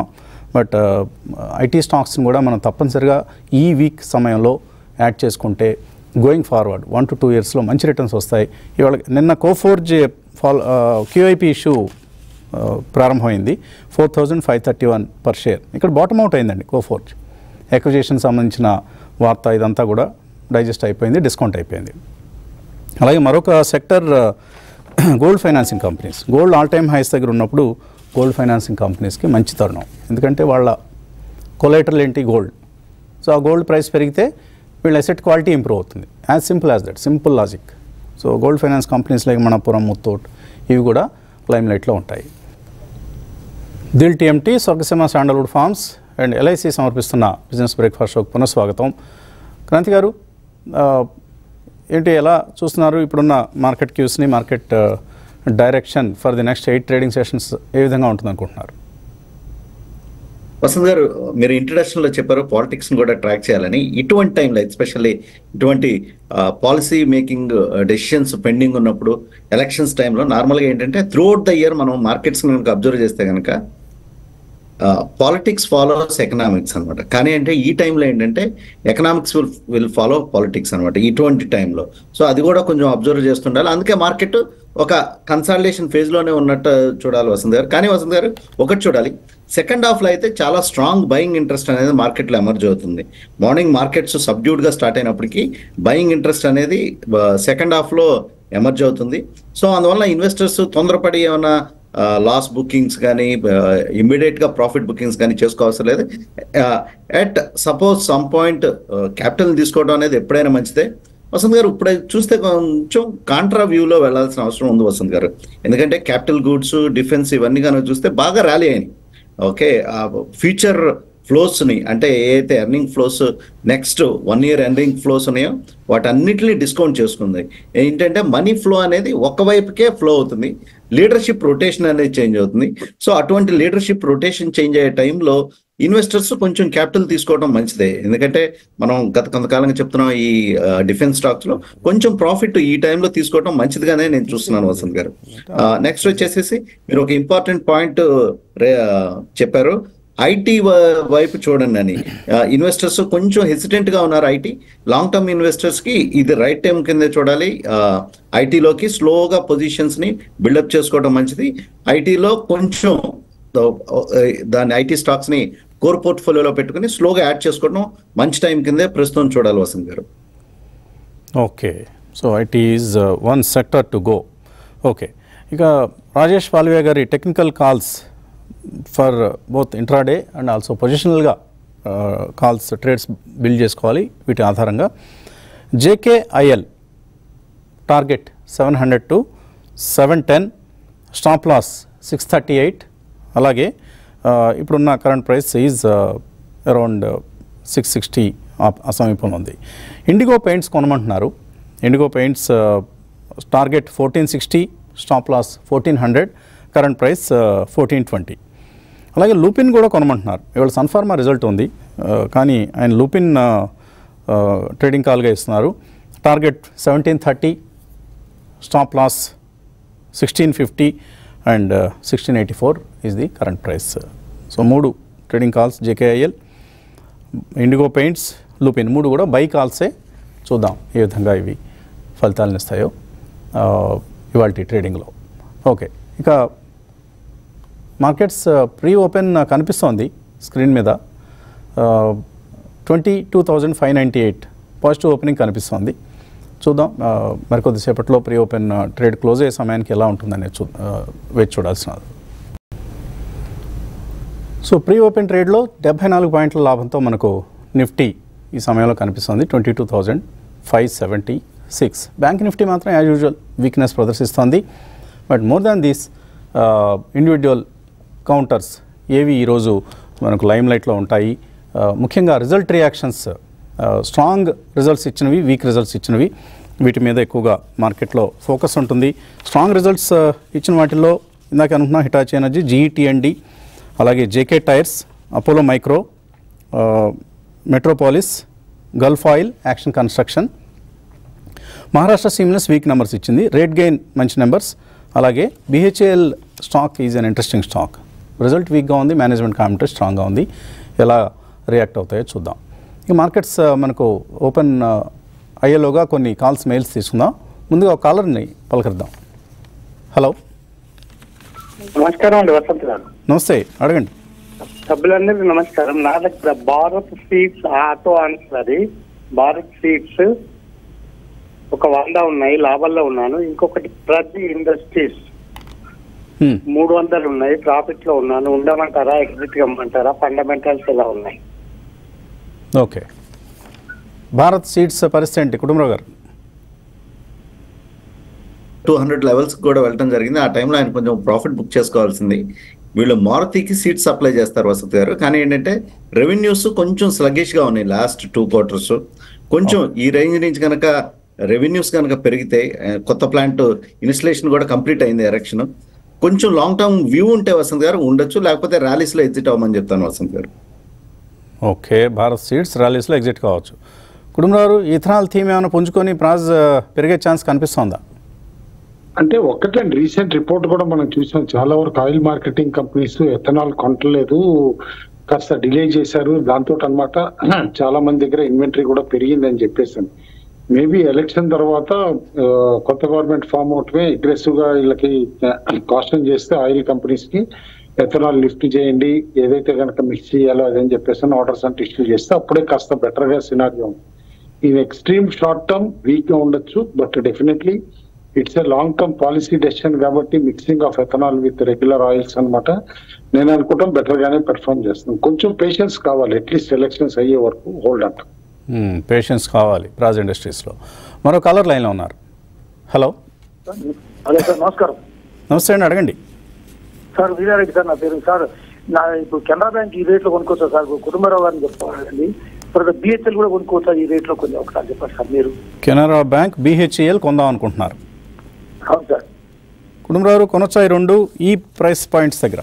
బట్ ఐటీ స్టాక్స్ని కూడా మనం తప్పనిసరిగా ఈ వీక్ సమయంలో యాడ్ చేసుకుంటే going forward one to two ఇయర్స్లో మంచి రిటర్న్స్ వస్తాయి ఇవాళ నిన్న కోఫోర్జ్ ఫాల్ క్యూఐపి ఇష్యూ ప్రారంభమైంది four thousand five thirty one per share ఇక్కడ బాటమ్ అవుట్ అయిందండి కోఫోర్జ్ ఎక్విజేషన్ సంబంధించిన వార్త ఇదంతా కూడా డైజెస్ట్ అయిపోయింది డిస్కౌంట్ అయిపోయింది అలాగే మరొక sector gold financing companies gold all time highs దగ్గర ఉన్నప్పుడు గోల్డ్ ఫైనాన్సింగ్ కంపెనీస్కి మంచి తరుణం ఎందుకంటే వాళ్ళ కొలైటరల్ ఏంటి గోల్డ్ సో ఆ గోల్డ్ ప్రైస్ పెరిగితే వీళ్ళ అసెట్ క్వాలిటీ ఇంప్రూవ్ అవుతుంది as simple as that simple logic so gold finance companies like Manappuram Muthoot ఇవి కూడా లైమ్ లైట్లో ఉంటాయి Dil TMT Swargaseema sandalwood farms and LIC సమర్పిస్తున్న బిజినెస్ బ్రేక్ఫాస్ట్ షోకి పునఃస్వాగతం క్రాంతి గారు ఆ, ఏంటి ఎలా చూస్తున్నారు ఇప్పుడున్న మార్కెట్ క్యూస్ని market direction for the next eight trading sessions ఏ విధంగా ఉంటుంది అనుకుంటున్నారు వసంత్ గారు మీరు ఇంట్రడక్షన్ లో చెప్పారు పాలిటిక్స్ కూడా ట్రాక్ చేయాలని ఇటువంటి టైంలో ఎస్పెషల్లీ ఇటువంటి పాలసీ మేకింగ్ డెసిషన్స్ పెండింగ్ ఉన్నప్పుడు ఎలక్షన్స్ టైంలో నార్మల్గా ఏంటంటే త్రూఅవుట్ ద ఇయర్ మనం మార్కెట్స్ కనుక అబ్జర్వ్ చేస్తే కనుక పాలిటిక్స్ ఫాలోస్ ఎకనామిక్స్ అనమాట కానీ అంటే ఈ టైంలో ఏంటంటే economics will will follow politics అనమాట ఇటువంటి టైంలో సో అది కూడా కొంచెం అబ్జర్వ్ చేస్తుండాలి అందుకే మార్కెట్ ఒక కన్సల్టేషన్ ఫేజ్ లోనే ఉన్నట్టు చూడాలి వసంత్ గారు కానీ వసంత్ గారు ఒకటి చూడాలి సెకండ్ హాఫ్ లో అయితే చాలా స్ట్రాంగ్ బయింగ్ ఇంట్రెస్ట్ అనేది మార్కెట్ లో ఎమర్జ్ అవుతుంది మార్నింగ్ మార్కెట్స్ సబ్డ్యూడ్ గా స్టార్ట్ అయినప్పటికీ బయింగ్ ఇంట్రెస్ట్ అనేది సెకండ్ హాఫ్ లో ఎమర్జ్ అవుతుంది సో అందువల్ల ఇన్వెస్టర్స్ తొందరపడి ఏమైనా లాస్ బుకింగ్స్ కానీ ఇమ్మీడియట్ గా ప్రాఫిట్ బుకింగ్స్ కానీ చేసుకోవాల్సిన లేదు at suppose some point capital తీసుకోవడం అనేది ఎప్పుడైనా మంచిదే వసంత్ గారు ఇప్పుడు చూస్తే కొంచెం కాంట్రా వ్యూలో వెళ్ళాల్సిన అవసరం ఉంది వసంత్ గారు ఎందుకంటే క్యాపిటల్ గూడ్స్ డిఫెన్స్ ఇవన్నీ కనుక చూస్తే బాగా ర్యాలీ అయినాయి ఓకే ఫ్యూచర్ ఫ్లోస్ ని అంటే ఏదైతే earning flows next one year earning flows ఉన్నాయో వాటన్నిటిని డిస్కౌంట్ చేసుకుంది ఏంటంటే మనీ ఫ్లో అనేది ఒక వైపుకే ఫ్లో అవుతుంది లీడర్షిప్ రొటేషన్ అనేది చేంజ్ అవుతుంది సో అటువంటి లీడర్షిప్ రొటేషన్ చేంజ్ అయ్యే టైంలో ఇన్వెస్టర్స్ కొంచెం క్యాపిటల్ తీసుకోవడం మంచిదే ఎందుకంటే మనం గత కొంతకాలంగా చెప్తున్నాం ఈ డిఫెన్స్ స్టాక్స్ లో కొంచెం ప్రాఫిట్ ఈ టైంలో తీసుకోవడం మంచిదిగానే నేను చూస్తున్నాను వసంత్ గారు నెక్స్ట్ వచ్చేసేసి మీరు ఒక ఇంపార్టెంట్ పాయింట్ చెప్పారు ఐటీ వైపు చూడండి అని ఇన్వెస్టర్స్ కొంచెం హెసిడెంట్ గా ఉన్నారు ఐటీ లాంగ్ టర్మ్ ఇన్వెస్టర్స్ కి ఇది రైట్ టైం కింద చూడాలి ఐటీలోకి స్లోగా పొజిషన్స్ ని బిల్డప్ చేసుకోవడం మంచిది ఐటీలో కొంచెం దాని ఐటీ స్టాక్స్ ని కోర్ పోర్ట్ఫోలియోలో పెట్టుకుని స్లోగా యాడ్ చేసుకోవడం మంచి టైం కిందే ప్రస్తుతం చూడాలి Vasant garu okay so it is one sector to go okay ఇక రాజేష్ పాల్వే గారి technical calls for both intraday and also పొజిషనల్గా కాల్స్ ట్రేడ్స్ బిల్డ్ చేసుకోవాలి వీటి ఆధారంగా JKIL target seven hundred to seven ten stop loss six thirty eight అలాగే ఇప్పుడున్న current price is around six sixty ఆ సమీపంలో ఉంది ఇండిగో పెయింట్స్ కొనమంటున్నారు Indigo paints target fourteen sixty stop loss fourteen hundred current price fourteen twenty అలాగే Lupin కూడా కొనమంటున్నారు ఇవాళ Sun Pharma result ఉంది కానీ ఆయన లూపిన్ ట్రేడింగ్ కాల్గా ఇస్తున్నారు target seventeen thirty stop loss sixteen fifty and sixteen eighty four is the current price so మూడు trading calls JKIL Indigo paints Lupin మూడు కూడా బై కాల్సే చూద్దాం ఏ విధంగా ఇవి ఫలితాలను ఇస్తాయో ఇవాళ ట్రేడింగ్లో ఓకే ఇక మార్కెట్స్ ప్రీ ఓపెన్ కనిపిస్తోంది స్క్రీన్ మీద twenty two thousand five ninety eight positive opening కనిపిస్తోంది చూద్దాం మరికొద్దిసేపట్లో ప్రీ ఓపెన్ ట్రేడ్ క్లోజ్ అయ్యే సమయానికి ఎలా ఉంటుందనేది చూ వేచి చూడాల్సినది సో ప్రీ ఓపెన్ ట్రేడ్లో డెబ్బై నాలుగు పాయింట్ల లాభంతో మనకు నిఫ్టీ ఈ సమయంలో కనిపిస్తుంది twenty two thousand five seventy six bank Nifty మాత్రం యాజ్ యూజువల్ వీక్నెస్ ప్రదర్శిస్తోంది but more than these individual counters ఏవి ఈరోజు మనకు లైమ్ లైట్లో ఉంటాయి ముఖ్యంగా రిజల్ట్ రియాక్షన్స్ స్ట్రాంగ్ రిజల్ట్స్ ఇచ్చినవి వీక్ రిజల్ట్స్ ఇచ్చినవి వీటి మీద ఎక్కువగా మార్కెట్లో ఫోకస్ ఉంటుంది స్ట్రాంగ్ రిజల్ట్స్ ఇచ్చిన వాటిల్లో ఇందాక అనుకున్నా హిటాచి ఎనర్జీ జీఈటీఎండి అలాగే JK tyres Apollo micro Metropolis Gulf oil Action construction Maharashtra seamless weak numbers ఇచ్చింది రేట్ గెయిన్ మంచి నెంబర్స్ అలాగే BHEL stock is an interesting stock result వీక్గా ఉంది మేనేజ్మెంట్ కామెంటరీ స్ట్రాంగ్గా ఉంది ఎలా రియాక్ట్ అవుతాయో చూద్దాం ఈ మార్కెట్స్ ఆ, మనకు ఓపెన్ ఆ, అయ్యేలోగా కొన్ని కాల్స్ మెయిల్స్ తీసుకుందాం ముందుగా ఒక కాలర్ని పలకరిద్దాం హలో నమస్కారం అండి వసంత్ గారు నమస్తే అడగండి సభ్యులందరికీ నమస్కారం నా దగ్గర Bharat seats auto answer Bharat seats ఒక వంద ఉన్నాయి లాభాల్లో ఉన్నాను ఇంకొకటి ప్రతి ఇండస్ట్రీస్ హ్మ్. మూడు వందలు ఉన్నాయి ప్రాఫిట్ లో ఉన్నాను ఉండమంటారా ఎగ్జిట్ కమ్మంటారా ఫండమెంటల్స్ ఎలా ఉన్నాయి ఓకే భారత్ సీట్స్ పరిస్థితి ఏంటి కుటుంబరావు గారు టూ హండ్రెడ్ లెవెల్స్ కూడా వెళ్ళడం జరిగింది ఆ టైంలో ఆయన కొంచెం ప్రాఫిట్ బుక్ చేసుకోవాల్సింది వీళ్ళు మారుతికి సీట్ సప్లై చేస్తారు వసతి గారు కానీ ఏంటంటే రెవెన్యూస్ కొంచెం sluggish గా ఉన్నాయి లాస్ట్ టూ క్వార్టర్స్ కొంచెం ఈ రేంజ్ నుంచి కనుక రెవెన్యూస్ కనుక పెరిగితే ఆ, కొత్త ప్లాంట్ ఇన్స్టలేషన్ కూడా కంప్లీట్ అయింది ఎరక్షన్ కొంచెం లాంగ్ టర్మ్ వ్యూ ఉంటే వసంత్ గారు ఉండొచ్చు లేకపోతే ర్యాలీస్లో ఎగ్జిట్ అవ్వమని చెప్తాను వసంత్ గారు ఓకే భారత్ సీట్స్ ర్యాలీస్లో ఎగ్జిట్ కావచ్చు కుటుంబరావు గారు ఇథనాల్ థీమ్ ఏమైనా పుంజుకొని ప్రైజ్ ఆ, పెరిగే ఛాన్స్ కనిపిస్తోందా అంటే ఒక్కటండి రీసెంట్ రిపోర్ట్ కూడా మనం చూసాం చాలా వరకు ఆయిల్ మార్కెటింగ్ కంపెనీస్ ఎథనాల్ కొనట్లేదు కాస్త డిలే చేశారు దాంతో అన్నమాట చాలా మంది దగ్గర ఇన్వెంటరీ కూడా పెరిగిందని చెప్పేసాను మేబీ ఎలక్షన్ తర్వాత ఆ, కొత్త గవర్నమెంట్ ఫామ్ అవటమే అగ్రెసివ్ గా వీళ్ళకి కాస్టన్ చేస్తే ఆయిల్ కంపెనీస్ కి ఎథనాల్ లిఫ్ట్ చేయండి ఏదైతే కనుక మిక్స్ చేయాలో అదని చెప్పేసి ఆర్డర్స్ అంటే ఇష్యూ చేస్తే అప్పుడే కాస్త బెటర్ గా సినారియో ఇది ఎక్స్ట్రీమ్ షార్ట్ టర్మ్ వీక్ గా ఉండొచ్చు but definitely it's a long term policy decision కాబట్టి mixing of ethanol with regular oils అన్నమాట నేను అనుకుంటాం బెటర్ గానే పెర్ఫామ్ చేస్తాను కొంచెం పేషెన్స్ కావాలి అట్లీస్ట్ ఎలక్షన్స్ అయ్యే వరకు హోల్డ్ అంట పేషెన్స్ కావాలి ప్రాజ్ ఇండస్ట్రీస్లో మరో కాలర్ లైన్లో ఉన్నారు హలో హలో సార్ నమస్కారం నమస్తే అండి అడగండి సార్ వీరారెడ్డి సార్ నా పేరు సార్ నా ఇప్పుడు కెనరా బ్యాంక్ ఈ రేట్లో కొనుక్కోవచ్చా సార్ కుటుంబరావు గారిని చెప్తానండి తర్వాత బిహెచ్ఎల్ కూడా కొనుక్కోవచ్చా ఈ రేట్లో కొంచెం ఒకసారి చెప్పండి సార్ మీరు కెనరా బ్యాంక్ బీహెచ్ఈఎల్ కొందాం అనుకుంటున్నారు అవును సార్ కుటుంబరావు గారు కొనొచ్చా ఈ రెండు ఈ ప్రైస్ పాయింట్స్ దగ్గర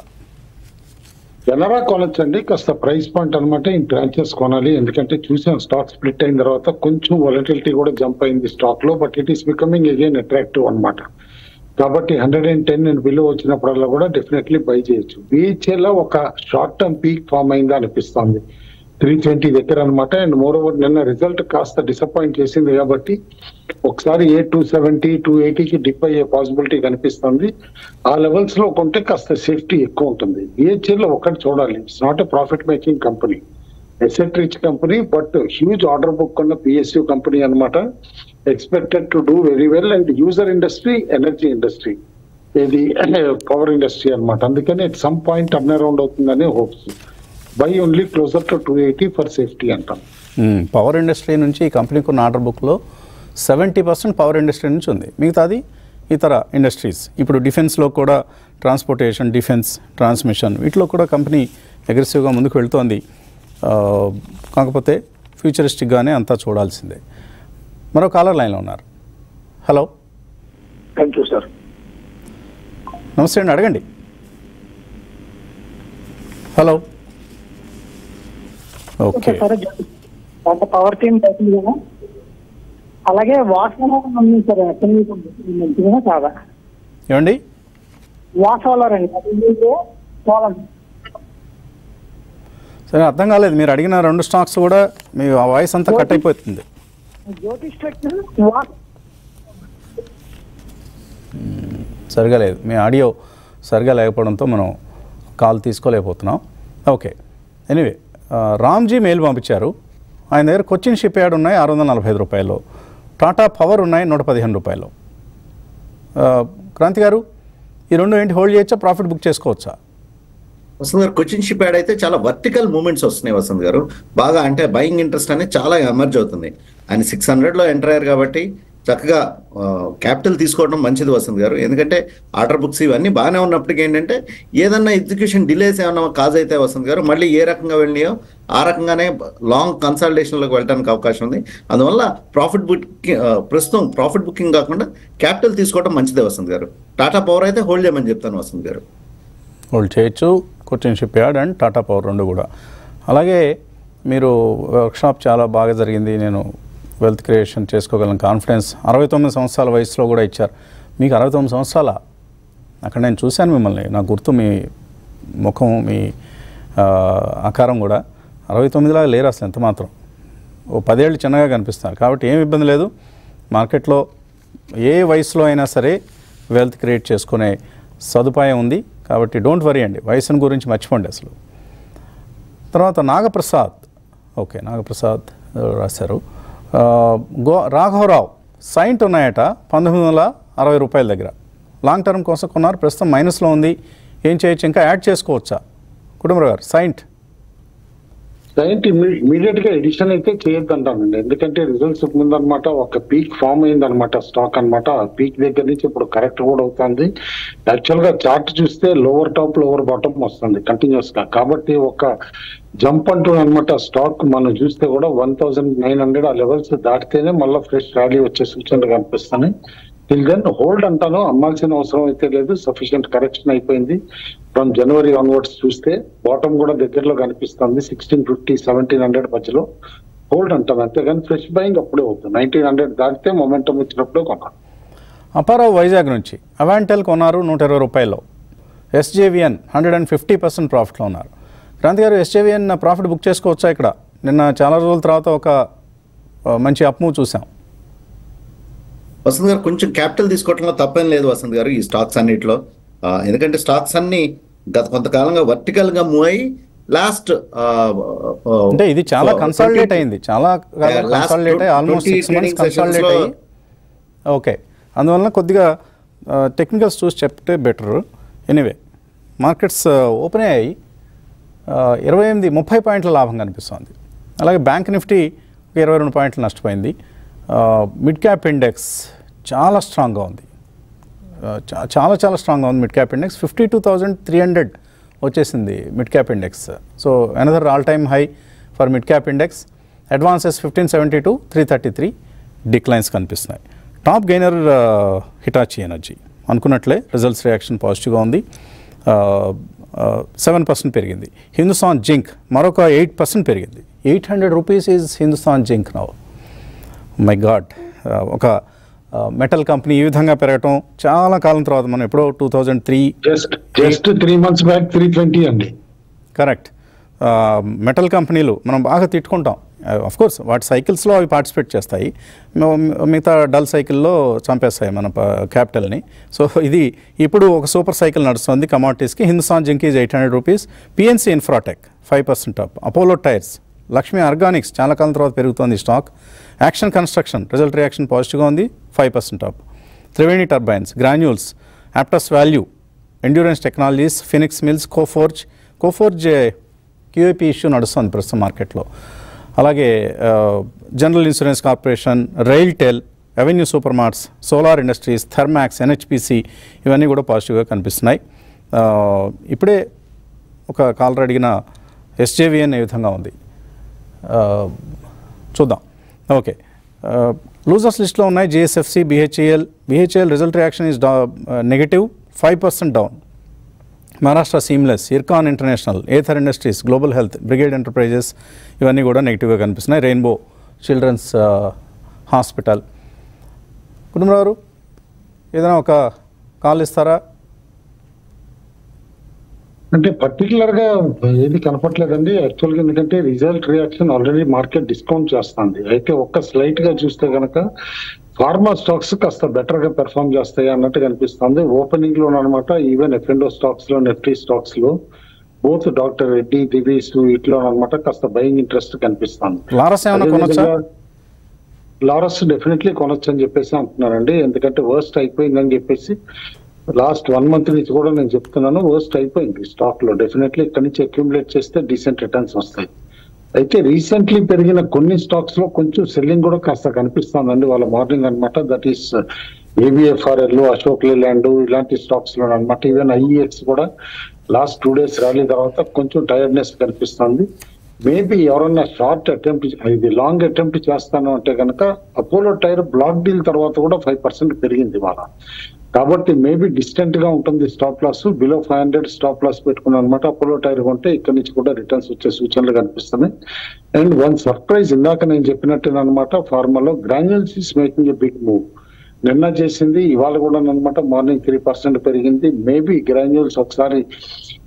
కెనరా కొనొచ్చండి కాస్త ప్రైస్ పాయింట్ అనమాట ఈ బ్రాంచెస్ కొనాలి ఎందుకంటే చూసాం స్టాక్ స్ప్లిట్ అయిన తర్వాత కొంచెం వాలటిలిటీ కూడా జంప్ అయింది స్టాక్ లో but it is becoming again attractive అన్నమాట కాబట్టి hundred and ten and below వచ్చినప్పుడల్లా కూడా డెఫినెట్లీ బై చేయొచ్చు BHL లో ఒక షార్ట్ టర్మ్ పీక్ ఫామ్ అయిందా అనిపిస్తుంది త్రీ ట్వంటీ దగ్గర అనమాట అండ్ మోర్ ఓవర్ నిన్న రిజల్ట్ కాస్త డిసప్పాయింట్ చేసింది కాబట్టి ఒకసారి ఏ టూ సెవెంటీ టూ ఎయిటీకి డిప్ అయ్యే పాసిబిలిటీ కనిపిస్తుంది ఆ లెవెల్స్ లో కొంటే కాస్త సేఫ్టీ ఎక్కువ ఉంటుంది బిహెచ్ఎల్ లో ఒకటి చూడాలి it's not a profit making company asset rich company but huge order book ఉన్న పిఎస్యూ కంపెనీ అన్నమాట expected to do very well and user industry energy industry ఇది పవర్ ఇండస్ట్రీ అన్నమాట అందుకని at some point turn around అవుతుందని hopes by only closer to two eighty for safety అంటాం మ్మ్. Power industry నుంచి ఈ కంపెనీకి ఉన్న ఆర్డర్ బుక్లో సెవెంటీ పర్సెంట్ పవర్ ఇండస్ట్రీ నుంచి ఉంది మిగతాది ఇతర ఇండస్ట్రీస్ ఇప్పుడు డిఫెన్స్లో కూడా ట్రాన్స్పోర్టేషన్ డిఫెన్స్ ట్రాన్స్మిషన్ వీటిలో కూడా కంపెనీ అగ్రెసివ్గా ముందుకు వెళ్తోంది ఆ, కాకపోతే ఫ్యూచరిస్టిక్గానే అంతా చూడాల్సిందే మరో కాలర్ లైన్లో ఉన్నారు హలో థ్యాంక్ యూ సార్ నమస్తే అండి అడగండి హలో ఓకే సరే అంటే పవర్ టీమ్ అవుతుంది కదా అలాగే వాసన ఉంది సార్ అసెంబ్లీ మంచిగా కాదా ఏమండి వాసవలర్ అండి అసెంబ్లీ పోలం సరే అర్థం కాలేదు మీరు అడిగిన రెండు స్టాక్స్ కూడా మీ వాయిస్ అంతా కట్ అయిపోతుంది జ్యోతిష్ టెక్నల్ వాస్ సరిగా లేదు మీ ఆడియో సరిగా లేకపోవడంతో మనం కాల్ తీసుకోలేకపోతున్నాం ఓకే ఎనీవే రామ్జీ మెయిల్ పంపించారు ఆయన దగ్గర కొచ్చిన్ షిప్ యార్డ్ ఉన్నాయి ఆరు వందల నలభై ఐదు రూపాయలు టాటా పవర్ ఉన్నాయి నూట పదిహేను రూపాయలు ఆ, క్రాంతి గారు ఈ రెండు ఏంటి హోల్డ్ చేయొచ్చా ప్రాఫిట్ బుక్ చేసుకోవచ్చా వసంత్ గారు కొచ్చిన్ షిప్ యాడ్ అయితే చాలా వర్టికల్ మూమెంట్స్ వస్తున్నాయి వసంత్ గారు బాగా అంటే బయింగ్ ఇంట్రెస్ట్ అనేది చాలా ఎమర్జ్ అవుతుంది ఆయన సిక్స్ హండ్రెడ్లో ఎంటర్ అయ్యారు కాబట్టి చక్కగా క్యాపిటల్ తీసుకోవడం మంచిది వసంత్ గారు ఎందుకంటే ఆర్డర్ బుక్స్ ఇవన్నీ బాగానే ఉన్నప్పటికీ ఏంటంటే ఏదన్నా ఎగ్జిక్యూషన్ డిలేస్ ఏమన్నా కాజ్ అయితే వసంత్ గారు మళ్ళీ ఏ రకంగా వెళ్ళినాయో ఆ రకంగానే లాంగ్ కన్సల్టేషన్లోకి వెళ్ళడానికి అవకాశం ఉంది అందువల్ల ప్రాఫిట్ బుకింగ్ ప్రస్తుతం ప్రాఫిట్ బుకింగ్ కాకుండా క్యాపిటల్ తీసుకోవడం మంచిదే వసంత్ గారు టాటా పవర్ అయితే హోల్డ్ చేయమని చెప్తాను వసంత్ గారు హోల్డ్ చేయొచ్చు Cochin shipyard and Tata power రెండు కూడా అలాగే మీరు వర్క్షాప్ చాలా బాగా జరిగింది నేను వెల్త్ క్రియేషన్ చేసుకోగలను కాన్ఫిడెన్స్ అరవై తొమ్మిది సంవత్సరాల వయసులో కూడా ఇచ్చారు మీకు అరవై తొమ్మిది సంవత్సరాల అక్కడ నేను చూశాను మిమ్మల్ని నాకు గుర్తు మీ ముఖం మీ ఆ, ఆకారం కూడా అరవై తొమ్మిదిలాగా లేరు అసలు ఎంత మాత్రం ఓ పదేళ్ళు చిన్నగా కనిపిస్తున్నారు కాబట్టి ఏం ఇబ్బంది లేదు మార్కెట్లో ఏ వయసులో అయినా సరే వెల్త్ క్రియేట్ చేసుకునే సదుపాయం ఉంది కాబట్టి డోంట్ వరీ అండి వయసును గురించి మర్చిపోండి అసలు తర్వాత నాగప్రసాద్ ఓకే నాగప్రసాద్ ఆ, రాశారు ఆ, గో రాఘవరావు సైంట్ ఉన్నాయట పంతొమ్మిది వందల అరవై రూపాయల దగ్గర లాంగ్ టర్మ్ కోసం కొన్నారు ప్రస్తుతం మైనస్లో ఉంది ఏం చేయొచ్చు ఇంకా యాడ్ చేసుకోవచ్చా కుటుంబరావు గారు సైంట్ సైంట్ ఇమీడియట్ గా ఎడిషన్ అయితే చేయొద్దు అంటానండి ఎందుకంటే రిజల్ట్స్ ముందనమాట ఒక పీక్ ఫామ్ అయిందనమాట స్టాక్ అన్నమాట ఆ పీక్ దగ్గర నుంచి ఇప్పుడు కరెక్ట్ కూడా అవుతుంది యాక్చువల్ గా చార్ట్ చూస్తే లోవర్ టాప్ లోవర్ బాటమ్ వస్తుంది కంటిన్యూస్ గా కాబట్టి ఒక జంప్ అంటూ అనమాట స్టాక్ మనం చూస్తే కూడా వన్ థౌసండ్ నైన్ హండ్రెడ్ ఆ లెవెల్స్ దాటితేనే మళ్ళీ ఫ్రెష్ ర్యాలీ వచ్చే సూచనలు కనిపిస్తున్నాయి టిల్ దెన్ హోల్డ్ అంటాను అమ్మాల్సిన అవసరం అయితే లేదు సఫిషియెంట్ కరెక్షన్ అయిపోయింది ఫ్రమ్ జనవరి ఆన్వర్డ్స్ చూస్తే బాటమ్ కూడా దగ్గరలో కనిపిస్తుంది సిక్స్టీన్ ఫిఫ్టీ సెవెంటీన్ హండ్రెడ్ మధ్యలో హోల్డ్ అంటాను అంతేగాని ఫ్రెష్ బయింగ్ అప్పుడే అవుతుంది నైన్టీన్ హండ్రెడ్ దాటితే మొమెంటం వచ్చినప్పుడే కొన్నాను అపారావు వైజాగ్ నుంచి అవాంటెల్ కొన్నారు నూట ఇరవై రూపాయల్లో SJVN hundred and fifty percent ప్రాఫిట్లో ఉన్నారు క్రాంతి గారు ఎస్జేవిఎన్ ప్రాఫిట్ బుక్ చేసుకోవచ్చా ఇక్కడ నిన్న చాలా రోజుల తర్వాత ఒక ఆ, మంచి అప్మూవ్ చూసాం వసంత్ గారు కొంచెం క్యాపిటల్ తీసుకోవడంలో తప్పేం లేదు వసంత్ గారు ఈ స్టాక్స్ అన్నిటిలో ఆ, ఎందుకంటే స్టాక్స్ అన్ని గత కొంతకాలంగా వర్టికల్ గా మూవ్ అయ్యి లాస్ట్ అంటే ఇది చాలా కన్సాలిడేట్ అయింది చాలా Yeah, last కన్సాలిడేట్ అయ్యి almost 20 six months trading sessions consolidate లో- అయ్యి ఓకే అందువలన కొద్దిగా టెక్నికల్స్ చూసి చెప్తే బెటర్ ఎనీవే మార్కెట్స్ ఓపెన్ అయ్యాయి ఆ, ఇరవై ఎనిమిది ముప్పై పాయింట్ల లాభం కనిపిస్తోంది అలాగే బ్యాంక్ నిఫ్టీ ఒక ఇరవై రెండు పాయింట్లు నష్టపోయింది మిడ్ క్యాప్ ఇండెక్స్ చాలా స్ట్రాంగ్గా ఉంది ఆ, చా- చాలా చాలా స్ట్రాంగ్గా ఉంది mid cap index fifty two thousand three hundred వచ్చేసింది mid cap index so another all time high for mid cap index advances fifteen seventy two three thirty three declines కనిపిస్తున్నాయి టాప్ గెయినర్ హిటాచి ఎనర్జీ అనుకున్నట్లే results reaction పాజిటివ్గా ఉంది seven percent పెరిగింది Hindustan zinc మరొక eight percent పెరిగింది eight hundred rupees is Hindustan zinc now my god ఒక metal company ఈ విధంగా పెరగటం చాలా కాలం తర్వాత మనం ఎప్పుడో two thousand three just just three months back three twenty అండి కరెక్ట్ మెటల్ కంపెనీలు మనం బాగా తిట్టుకుంటాం అఫ్ కోర్స్ వాటి సైకిల్స్లో అవి పార్టిసిపేట్ చేస్తాయి మ- మిగతా డల్ సైకిల్లో చంపేస్తాయి మన క్యాపిటల్ని సో ఇది ఇప్పుడు ఒక సూపర్ సైకిల్ నడుస్తుంది కమాడిటీస్కి హిందుస్థాన్ జింకీస్ eight hundred rupees PNC infratech five percent up Apollo tyres Lakshmi organics చాలా కాలం తర్వాత పెరుగుతోంది ఈ stock action construction result reaction పాజిటివ్గా ఉంది five percent up Triveni turbines granules Aptus value Endurance technologies Phoenix mills Coforge Coforge QIP issue నడుస్తుంది ప్రస్తుతం మార్కెట్లో అలాగే ఆ, general insurance corporation RailTel Avenue supermarts solar industries Thermax NHPC ఇవన్నీ కూడా పాజిటివ్గా కనిపిస్తున్నాయి ఆ, ఇప్పుడే ఒక కాలర్ అడిగిన ఎస్జేవిఎన్ ఏ విధంగా ఉంది ఆ, చూద్దాం ఓకే లూజర్స్ లిస్ట్లో ఉన్నాయి GSFC BHEL BHEL result reaction is negative five percent down Maharashtra seamless IRCON international Ather industries global health brigade enterprises ఇవన్నీ కూడా నెగిటివ్గా కనిపిస్తున్నాయి రెయిన్బో చిల్డ్రన్స్ హాస్పిటల్ కుటుంబరావు గారు ఏదైనా ఒక కాల్ ఇస్తారా అంటే పర్టికులర్ గా ఏది కనపట్లేదండి యాక్చువల్ గా ఎందుకంటే result reaction already market discount చేస్తుంది అయితే ఒక్క స్లైట్ గా చూస్తే గనక ఫార్మా స్టాక్స్ కాస్త బెటర్ గా పెర్ఫామ్ చేస్తాయి అన్నట్టు కనిపిస్తుంది ఓపెనింగ్ లో అనమాట ఈవెన్ ఎఫ్ఎండో స్టాక్స్ లో నెఫ్టీ స్టాక్స్ లో బోత్ డాక్టర్ రెడ్డి దివీస్ వీటిలో అనమాట కాస్త బయింగ్ ఇంట్రెస్ట్ కనిపిస్తుంది లారస్ ఏమైనా కొనొచ్చా లారస్ డెఫినెట్లీ కొనొచ్చు అని చెప్పేసి అంటున్నారండి ఎందుకంటే వర్స్ట్ అయిపోయిందని చెప్పేసి లాస్ట్ వన్ మంత్ నుంచి కూడా నేను చెప్తున్నాను వర్స్ట్ అయిపోయింది స్టాక్ లో డెఫినెట్లీ ఇక్కడ నుంచి అక్యుములేట్ చేస్తే డీసెంట్ రిటర్న్స్ వస్తాయి అయితే రీసెంట్లీ పెరిగిన కొన్ని స్టాక్స్ లో కొంచెం సెల్లింగ్ కూడా కాస్త కనిపిస్తుందండి వాళ్ళ మార్నింగ్ అన్నమాట that is ABFRL Ashok Leyland ఇలాంటి స్టాక్స్ లో అనమాట ఈవెన్ ఐఈఎక్స్ కూడా లాస్ట్ టూ డేస్ ర్యాలీ తర్వాత కొంచెం టైర్డ్నెస్ కనిపిస్తుంది మేబీ ఎవరన్నా షార్ట్ అటెంప్ట్ ఇది లాంగ్ అటెంప్ట్ చేస్తాను అంటే కనుక అపోలో టైర్ బ్లాక్ డీల్ తర్వాత కూడా ఫైవ్ పర్సెంట్ పెరిగింది వాళ్ళ కాబట్టి మేబీ డిస్టెంట్ గా ఉంటుంది stop loss below five hundred stop loss పెట్టుకున్నాను అనమాట అపోలో టైర్ కొంటే ఇక్కడ నుంచి కూడా రిటర్న్స్ వచ్చే సూచనలు కనిపిస్తున్నాయి అండ్ వన్ సర్ప్రైజ్ ఇందాక నేను చెప్పినట్టు అనమాట ఫార్మాలో Granules is making a big move నిన్న చేసింది ఇవాళ కూడా అనమాట మార్నింగ్ త్రీ పర్సెంట్ పెరిగింది మేబీ గ్రాన్యుల్స్ ఒకసారి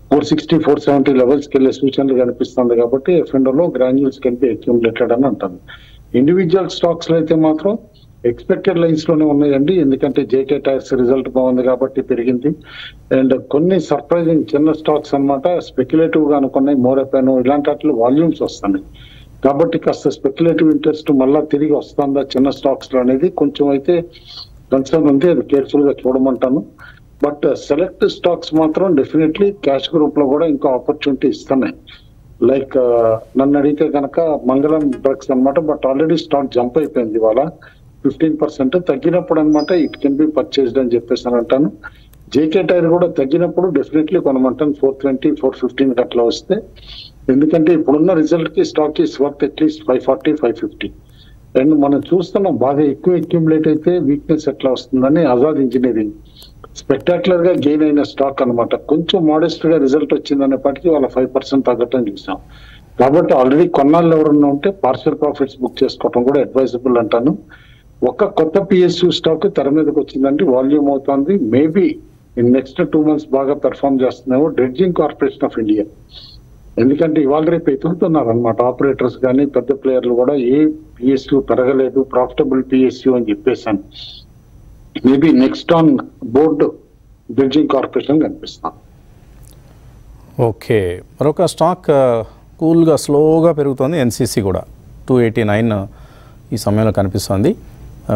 ఫోర్ సిక్స్టీ ఫోర్ సెవెంటీ లెవెల్స్కి వెళ్ళే సూచనలు కనిపిస్తుంది కాబట్టి ఎఫ్ఎండోలో గ్రాన్యుల్స్ కెన్ బి అక్యూములేటెడ్ అని అంటాను ఇండివిజువల్ స్టాక్స్ లో అయితే మాత్రం ఎక్స్పెక్టెడ్ లైన్స్ లోనే ఉన్నాయండి ఎందుకంటే జేకే టైర్స్ రిజల్ట్ బాగుంది కాబట్టి పెరిగింది అండ్ కొన్ని సర్ప్రైజింగ్ చిన్న స్టాక్స్ అన్నమాట స్పెక్యులేటివ్ గా అనుకున్నాయి మోరెపెను ఇలాంటి వాటిలో వాల్యూమ్స్ వస్తున్నాయి కాబట్టి కాస్త స్పెక్యులేటివ్ ఇంట్రెస్ట్ మళ్ళా తిరిగి వస్తుందా చిన్న స్టాక్స్ లో అనేది కొంచెం అయితే కన్సర్న్ ఉంది అది కేర్ఫుల్ గా చూడమంటాను బట్ సెలెక్ట్ స్టాక్స్ మాత్రం డెఫినెట్లీ క్యాష్ గ్రూప్ లో కూడా ఇంకా ఆపర్చునిటీ ఇస్తున్నాయి లైక్ నన్ను అడిగితే కనుక మంగళం డ్రగ్స్ అన్నమాట బట్ ఆల్రెడీ స్టాక్ జంప్ అయిపోయింది ఇవాళ ఫిఫ్టీన్ పర్సెంట్ తగ్గినప్పుడు అనమాట ఇట్ కెన్ బి పర్చేస్డ్ అని చెప్పేసి అని అంటాను జేకే టైర్ కూడా తగ్గినప్పుడు డెఫినెట్లీ కొనమంటాను ఫోర్ ట్వంటీ ఫోర్ ఫిఫ్టీన్ అట్లా వస్తే ఎందుకంటే ఇప్పుడున్న రిజల్ట్ కి stock is worth at least five forty five fifty and మనం చూస్తున్నాం బాగా ఎక్కువ అక్యుములేట్ అయితే వీక్నెస్ ఎట్లా వస్తుందని ఆజాద్ ఇంజనీరింగ్ స్పెక్టాక్యులర్ గా గెయిన్ అయిన స్టాక్ అన్నమాట కొంచెం మోడెస్ట్ గా రిజల్ట్ వచ్చిందనేప్పటికీ వాళ్ళ ఫైవ్ పర్సెంట్ తగ్గటం చూసాం కాబట్టి ఆల్రెడీ కొన్నాళ్ళు ఎవరన్నా ఉంటే పార్షియల్ ప్రాఫిట్స్ బుక్ చేసుకోవడం కూడా అడ్వైజబుల్ అంటాను ఒక కొత్త పిఎస్యు స్టాక్ తెర మీదకి వచ్చిందంటే వాల్యూమ్ అవుతుంది maybe in next two months బాగా పెర్ఫామ్ చేస్తున్నామో డ్రెడ్జింగ్ కార్పొరేషన్ ఆఫ్ ఇండియా ఎందుకంటే ఇవాళ రేపు ఎదుగుతున్నారు అనమాట ఆపరేటర్స్ కానీ పెద్ద ప్లేయర్లు కూడా ఏ పిఎస్యు పెరగలేదు ప్రాఫిటబుల్ పిఎస్యు అని చెప్పేసాను maybe next on board Dredging Corporation కనిపిస్తాం ఓకే మరొక స్టాక్ ఆ, కూల్గా స్లోగా పెరుగుతోంది ఎన్సీసీ కూడా టూ ఎయిటీ నైన్ ఈ సమయంలో కనిపిస్తోంది ఆ,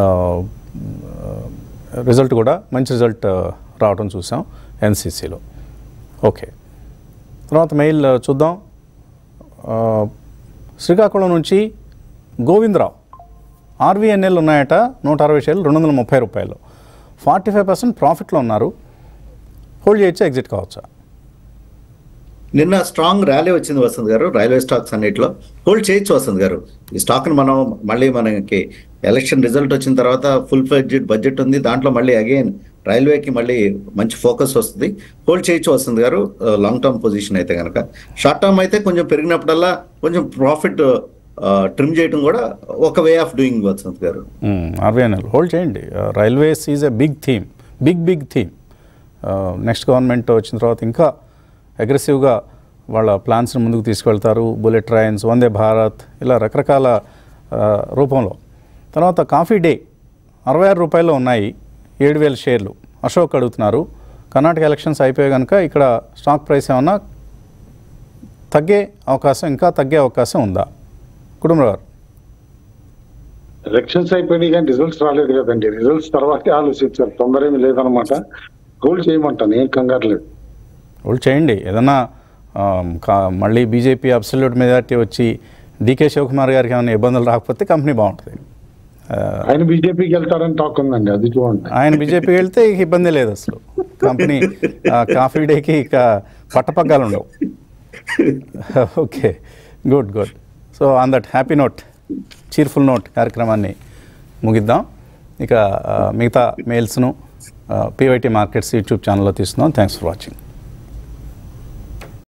రిజల్ట్ కూడా మంచి రిజల్ట్ ఆ, రావడం చూసాం ఎన్సీసీలో ఓకే తర్వాత మెయిల్ ఆ, చూద్దాం ఆ, శ్రీకాకుళం నుంచి గోవిందరావు ఆర్వీఎన్ఎల్ ఉన్నాయట నూట అరవై షేర్లు రెండు వందల ముప్పై రూపాయలు ఫార్టీ ఫైవ్ పర్సెంట్ ప్రాఫిట్లో ఉన్నారు హోల్డ్ చేయొచ్చా ఎగ్జిట్ కావచ్చా నిన్న స్ట్రాంగ్ ర్యాలీ వచ్చింది వసంత్ గారు రైల్వే స్టాక్స్ అన్నిట్లో హోల్డ్ చేయొచ్చు వసంత్ గారు ఈ స్టాక్ ని మనం మళ్ళీ మనకి ఎలక్షన్ రిజల్ట్ వచ్చిన తర్వాత ఫుల్ ఫ్లెడ్జెడ్ బడ్జెట్ ఉంది దాంట్లో మళ్ళీ అగైన్ రైల్వేకి మళ్ళీ మంచి ఫోకస్ వస్తుంది హోల్డ్ చేయొచ్చు వసంత్ గారు లాంగ్ టర్మ్ పొజిషన్ అయితే కనుక షార్ట్ టర్మ్ అయితే కొంచెం పెరిగినప్పుడల్లా కొంచెం ప్రాఫిట్ ట్రిమ్ చేయడం కూడా ఒక వే ఆఫ్ డూయింగ్ వసంత్ గారు ఆర్వీఎన్ఎల్ హోల్డ్ చేయండి railways is a big theme big big theme next government వచ్చిన తర్వాత ఇంకా అగ్రెసివ్గా వాళ్ళ ప్లాన్స్ని ముందుకు తీసుకెళ్తారు బుల్లెట్ ట్రైన్స్ వందే భారత్ ఇలా రకరకాల ఆ, రూపంలో తర్వాత కాఫీ డే అరవై ఆరు రూపాయలు ఉన్నాయి ఏడు వేల షేర్లు అశోక్ అడుగుతున్నారు కర్ణాటక ఎలక్షన్స్ అయిపోయి కనుక ఇక్కడ స్టాక్ ప్రైస్ ఏమన్నా తగ్గే అవకాశం ఇంకా తగ్గే అవకాశం ఉందా కుటుంబ గారు ఎలక్షన్స్ అయిపోయినాయి కానీ రిజల్ట్స్ రాలేదు కదండి రిజల్ట్స్ తర్వాతే ఆలోచించారు తొందర ఏమి లేదనమాట హోల్డ్ చేయమంటాను ఏం కంగారు లేదు హోల్డ్ చేయండి ఏదన్నా ఆమ్, కా- మళ్ళీ బీజేపీ అబ్సల్యూట్ మెజార్టీ వచ్చి డీకే శివకుమార్ గారికి ఏమైనా ఇబ్బందులు రాకపోతే కంపెనీ బాగుంటుంది ఆ, ఆయన బీజేపీకి వెళ్తారని టాక్ ఉందండి అది చూడండి ఆయన బీజేపీకి వెళ్తే ఇక ఇబ్బంది లేదు అసలు కంపెనీ ఆ, కాఫీ డేకి ఇక పట్టపగ్గాలు ఉండవు okay good good so on that happy note cheerful note కార్యక్రమాన్ని ముగిద్దాం ఇక ఆ, మిగతా మెయిల్స్ను పీవైటీ మార్కెట్స్ యూట్యూబ్ ఛానల్లో తీస్తున్నాం థ్యాంక్స్ ఫర్ వాచింగ్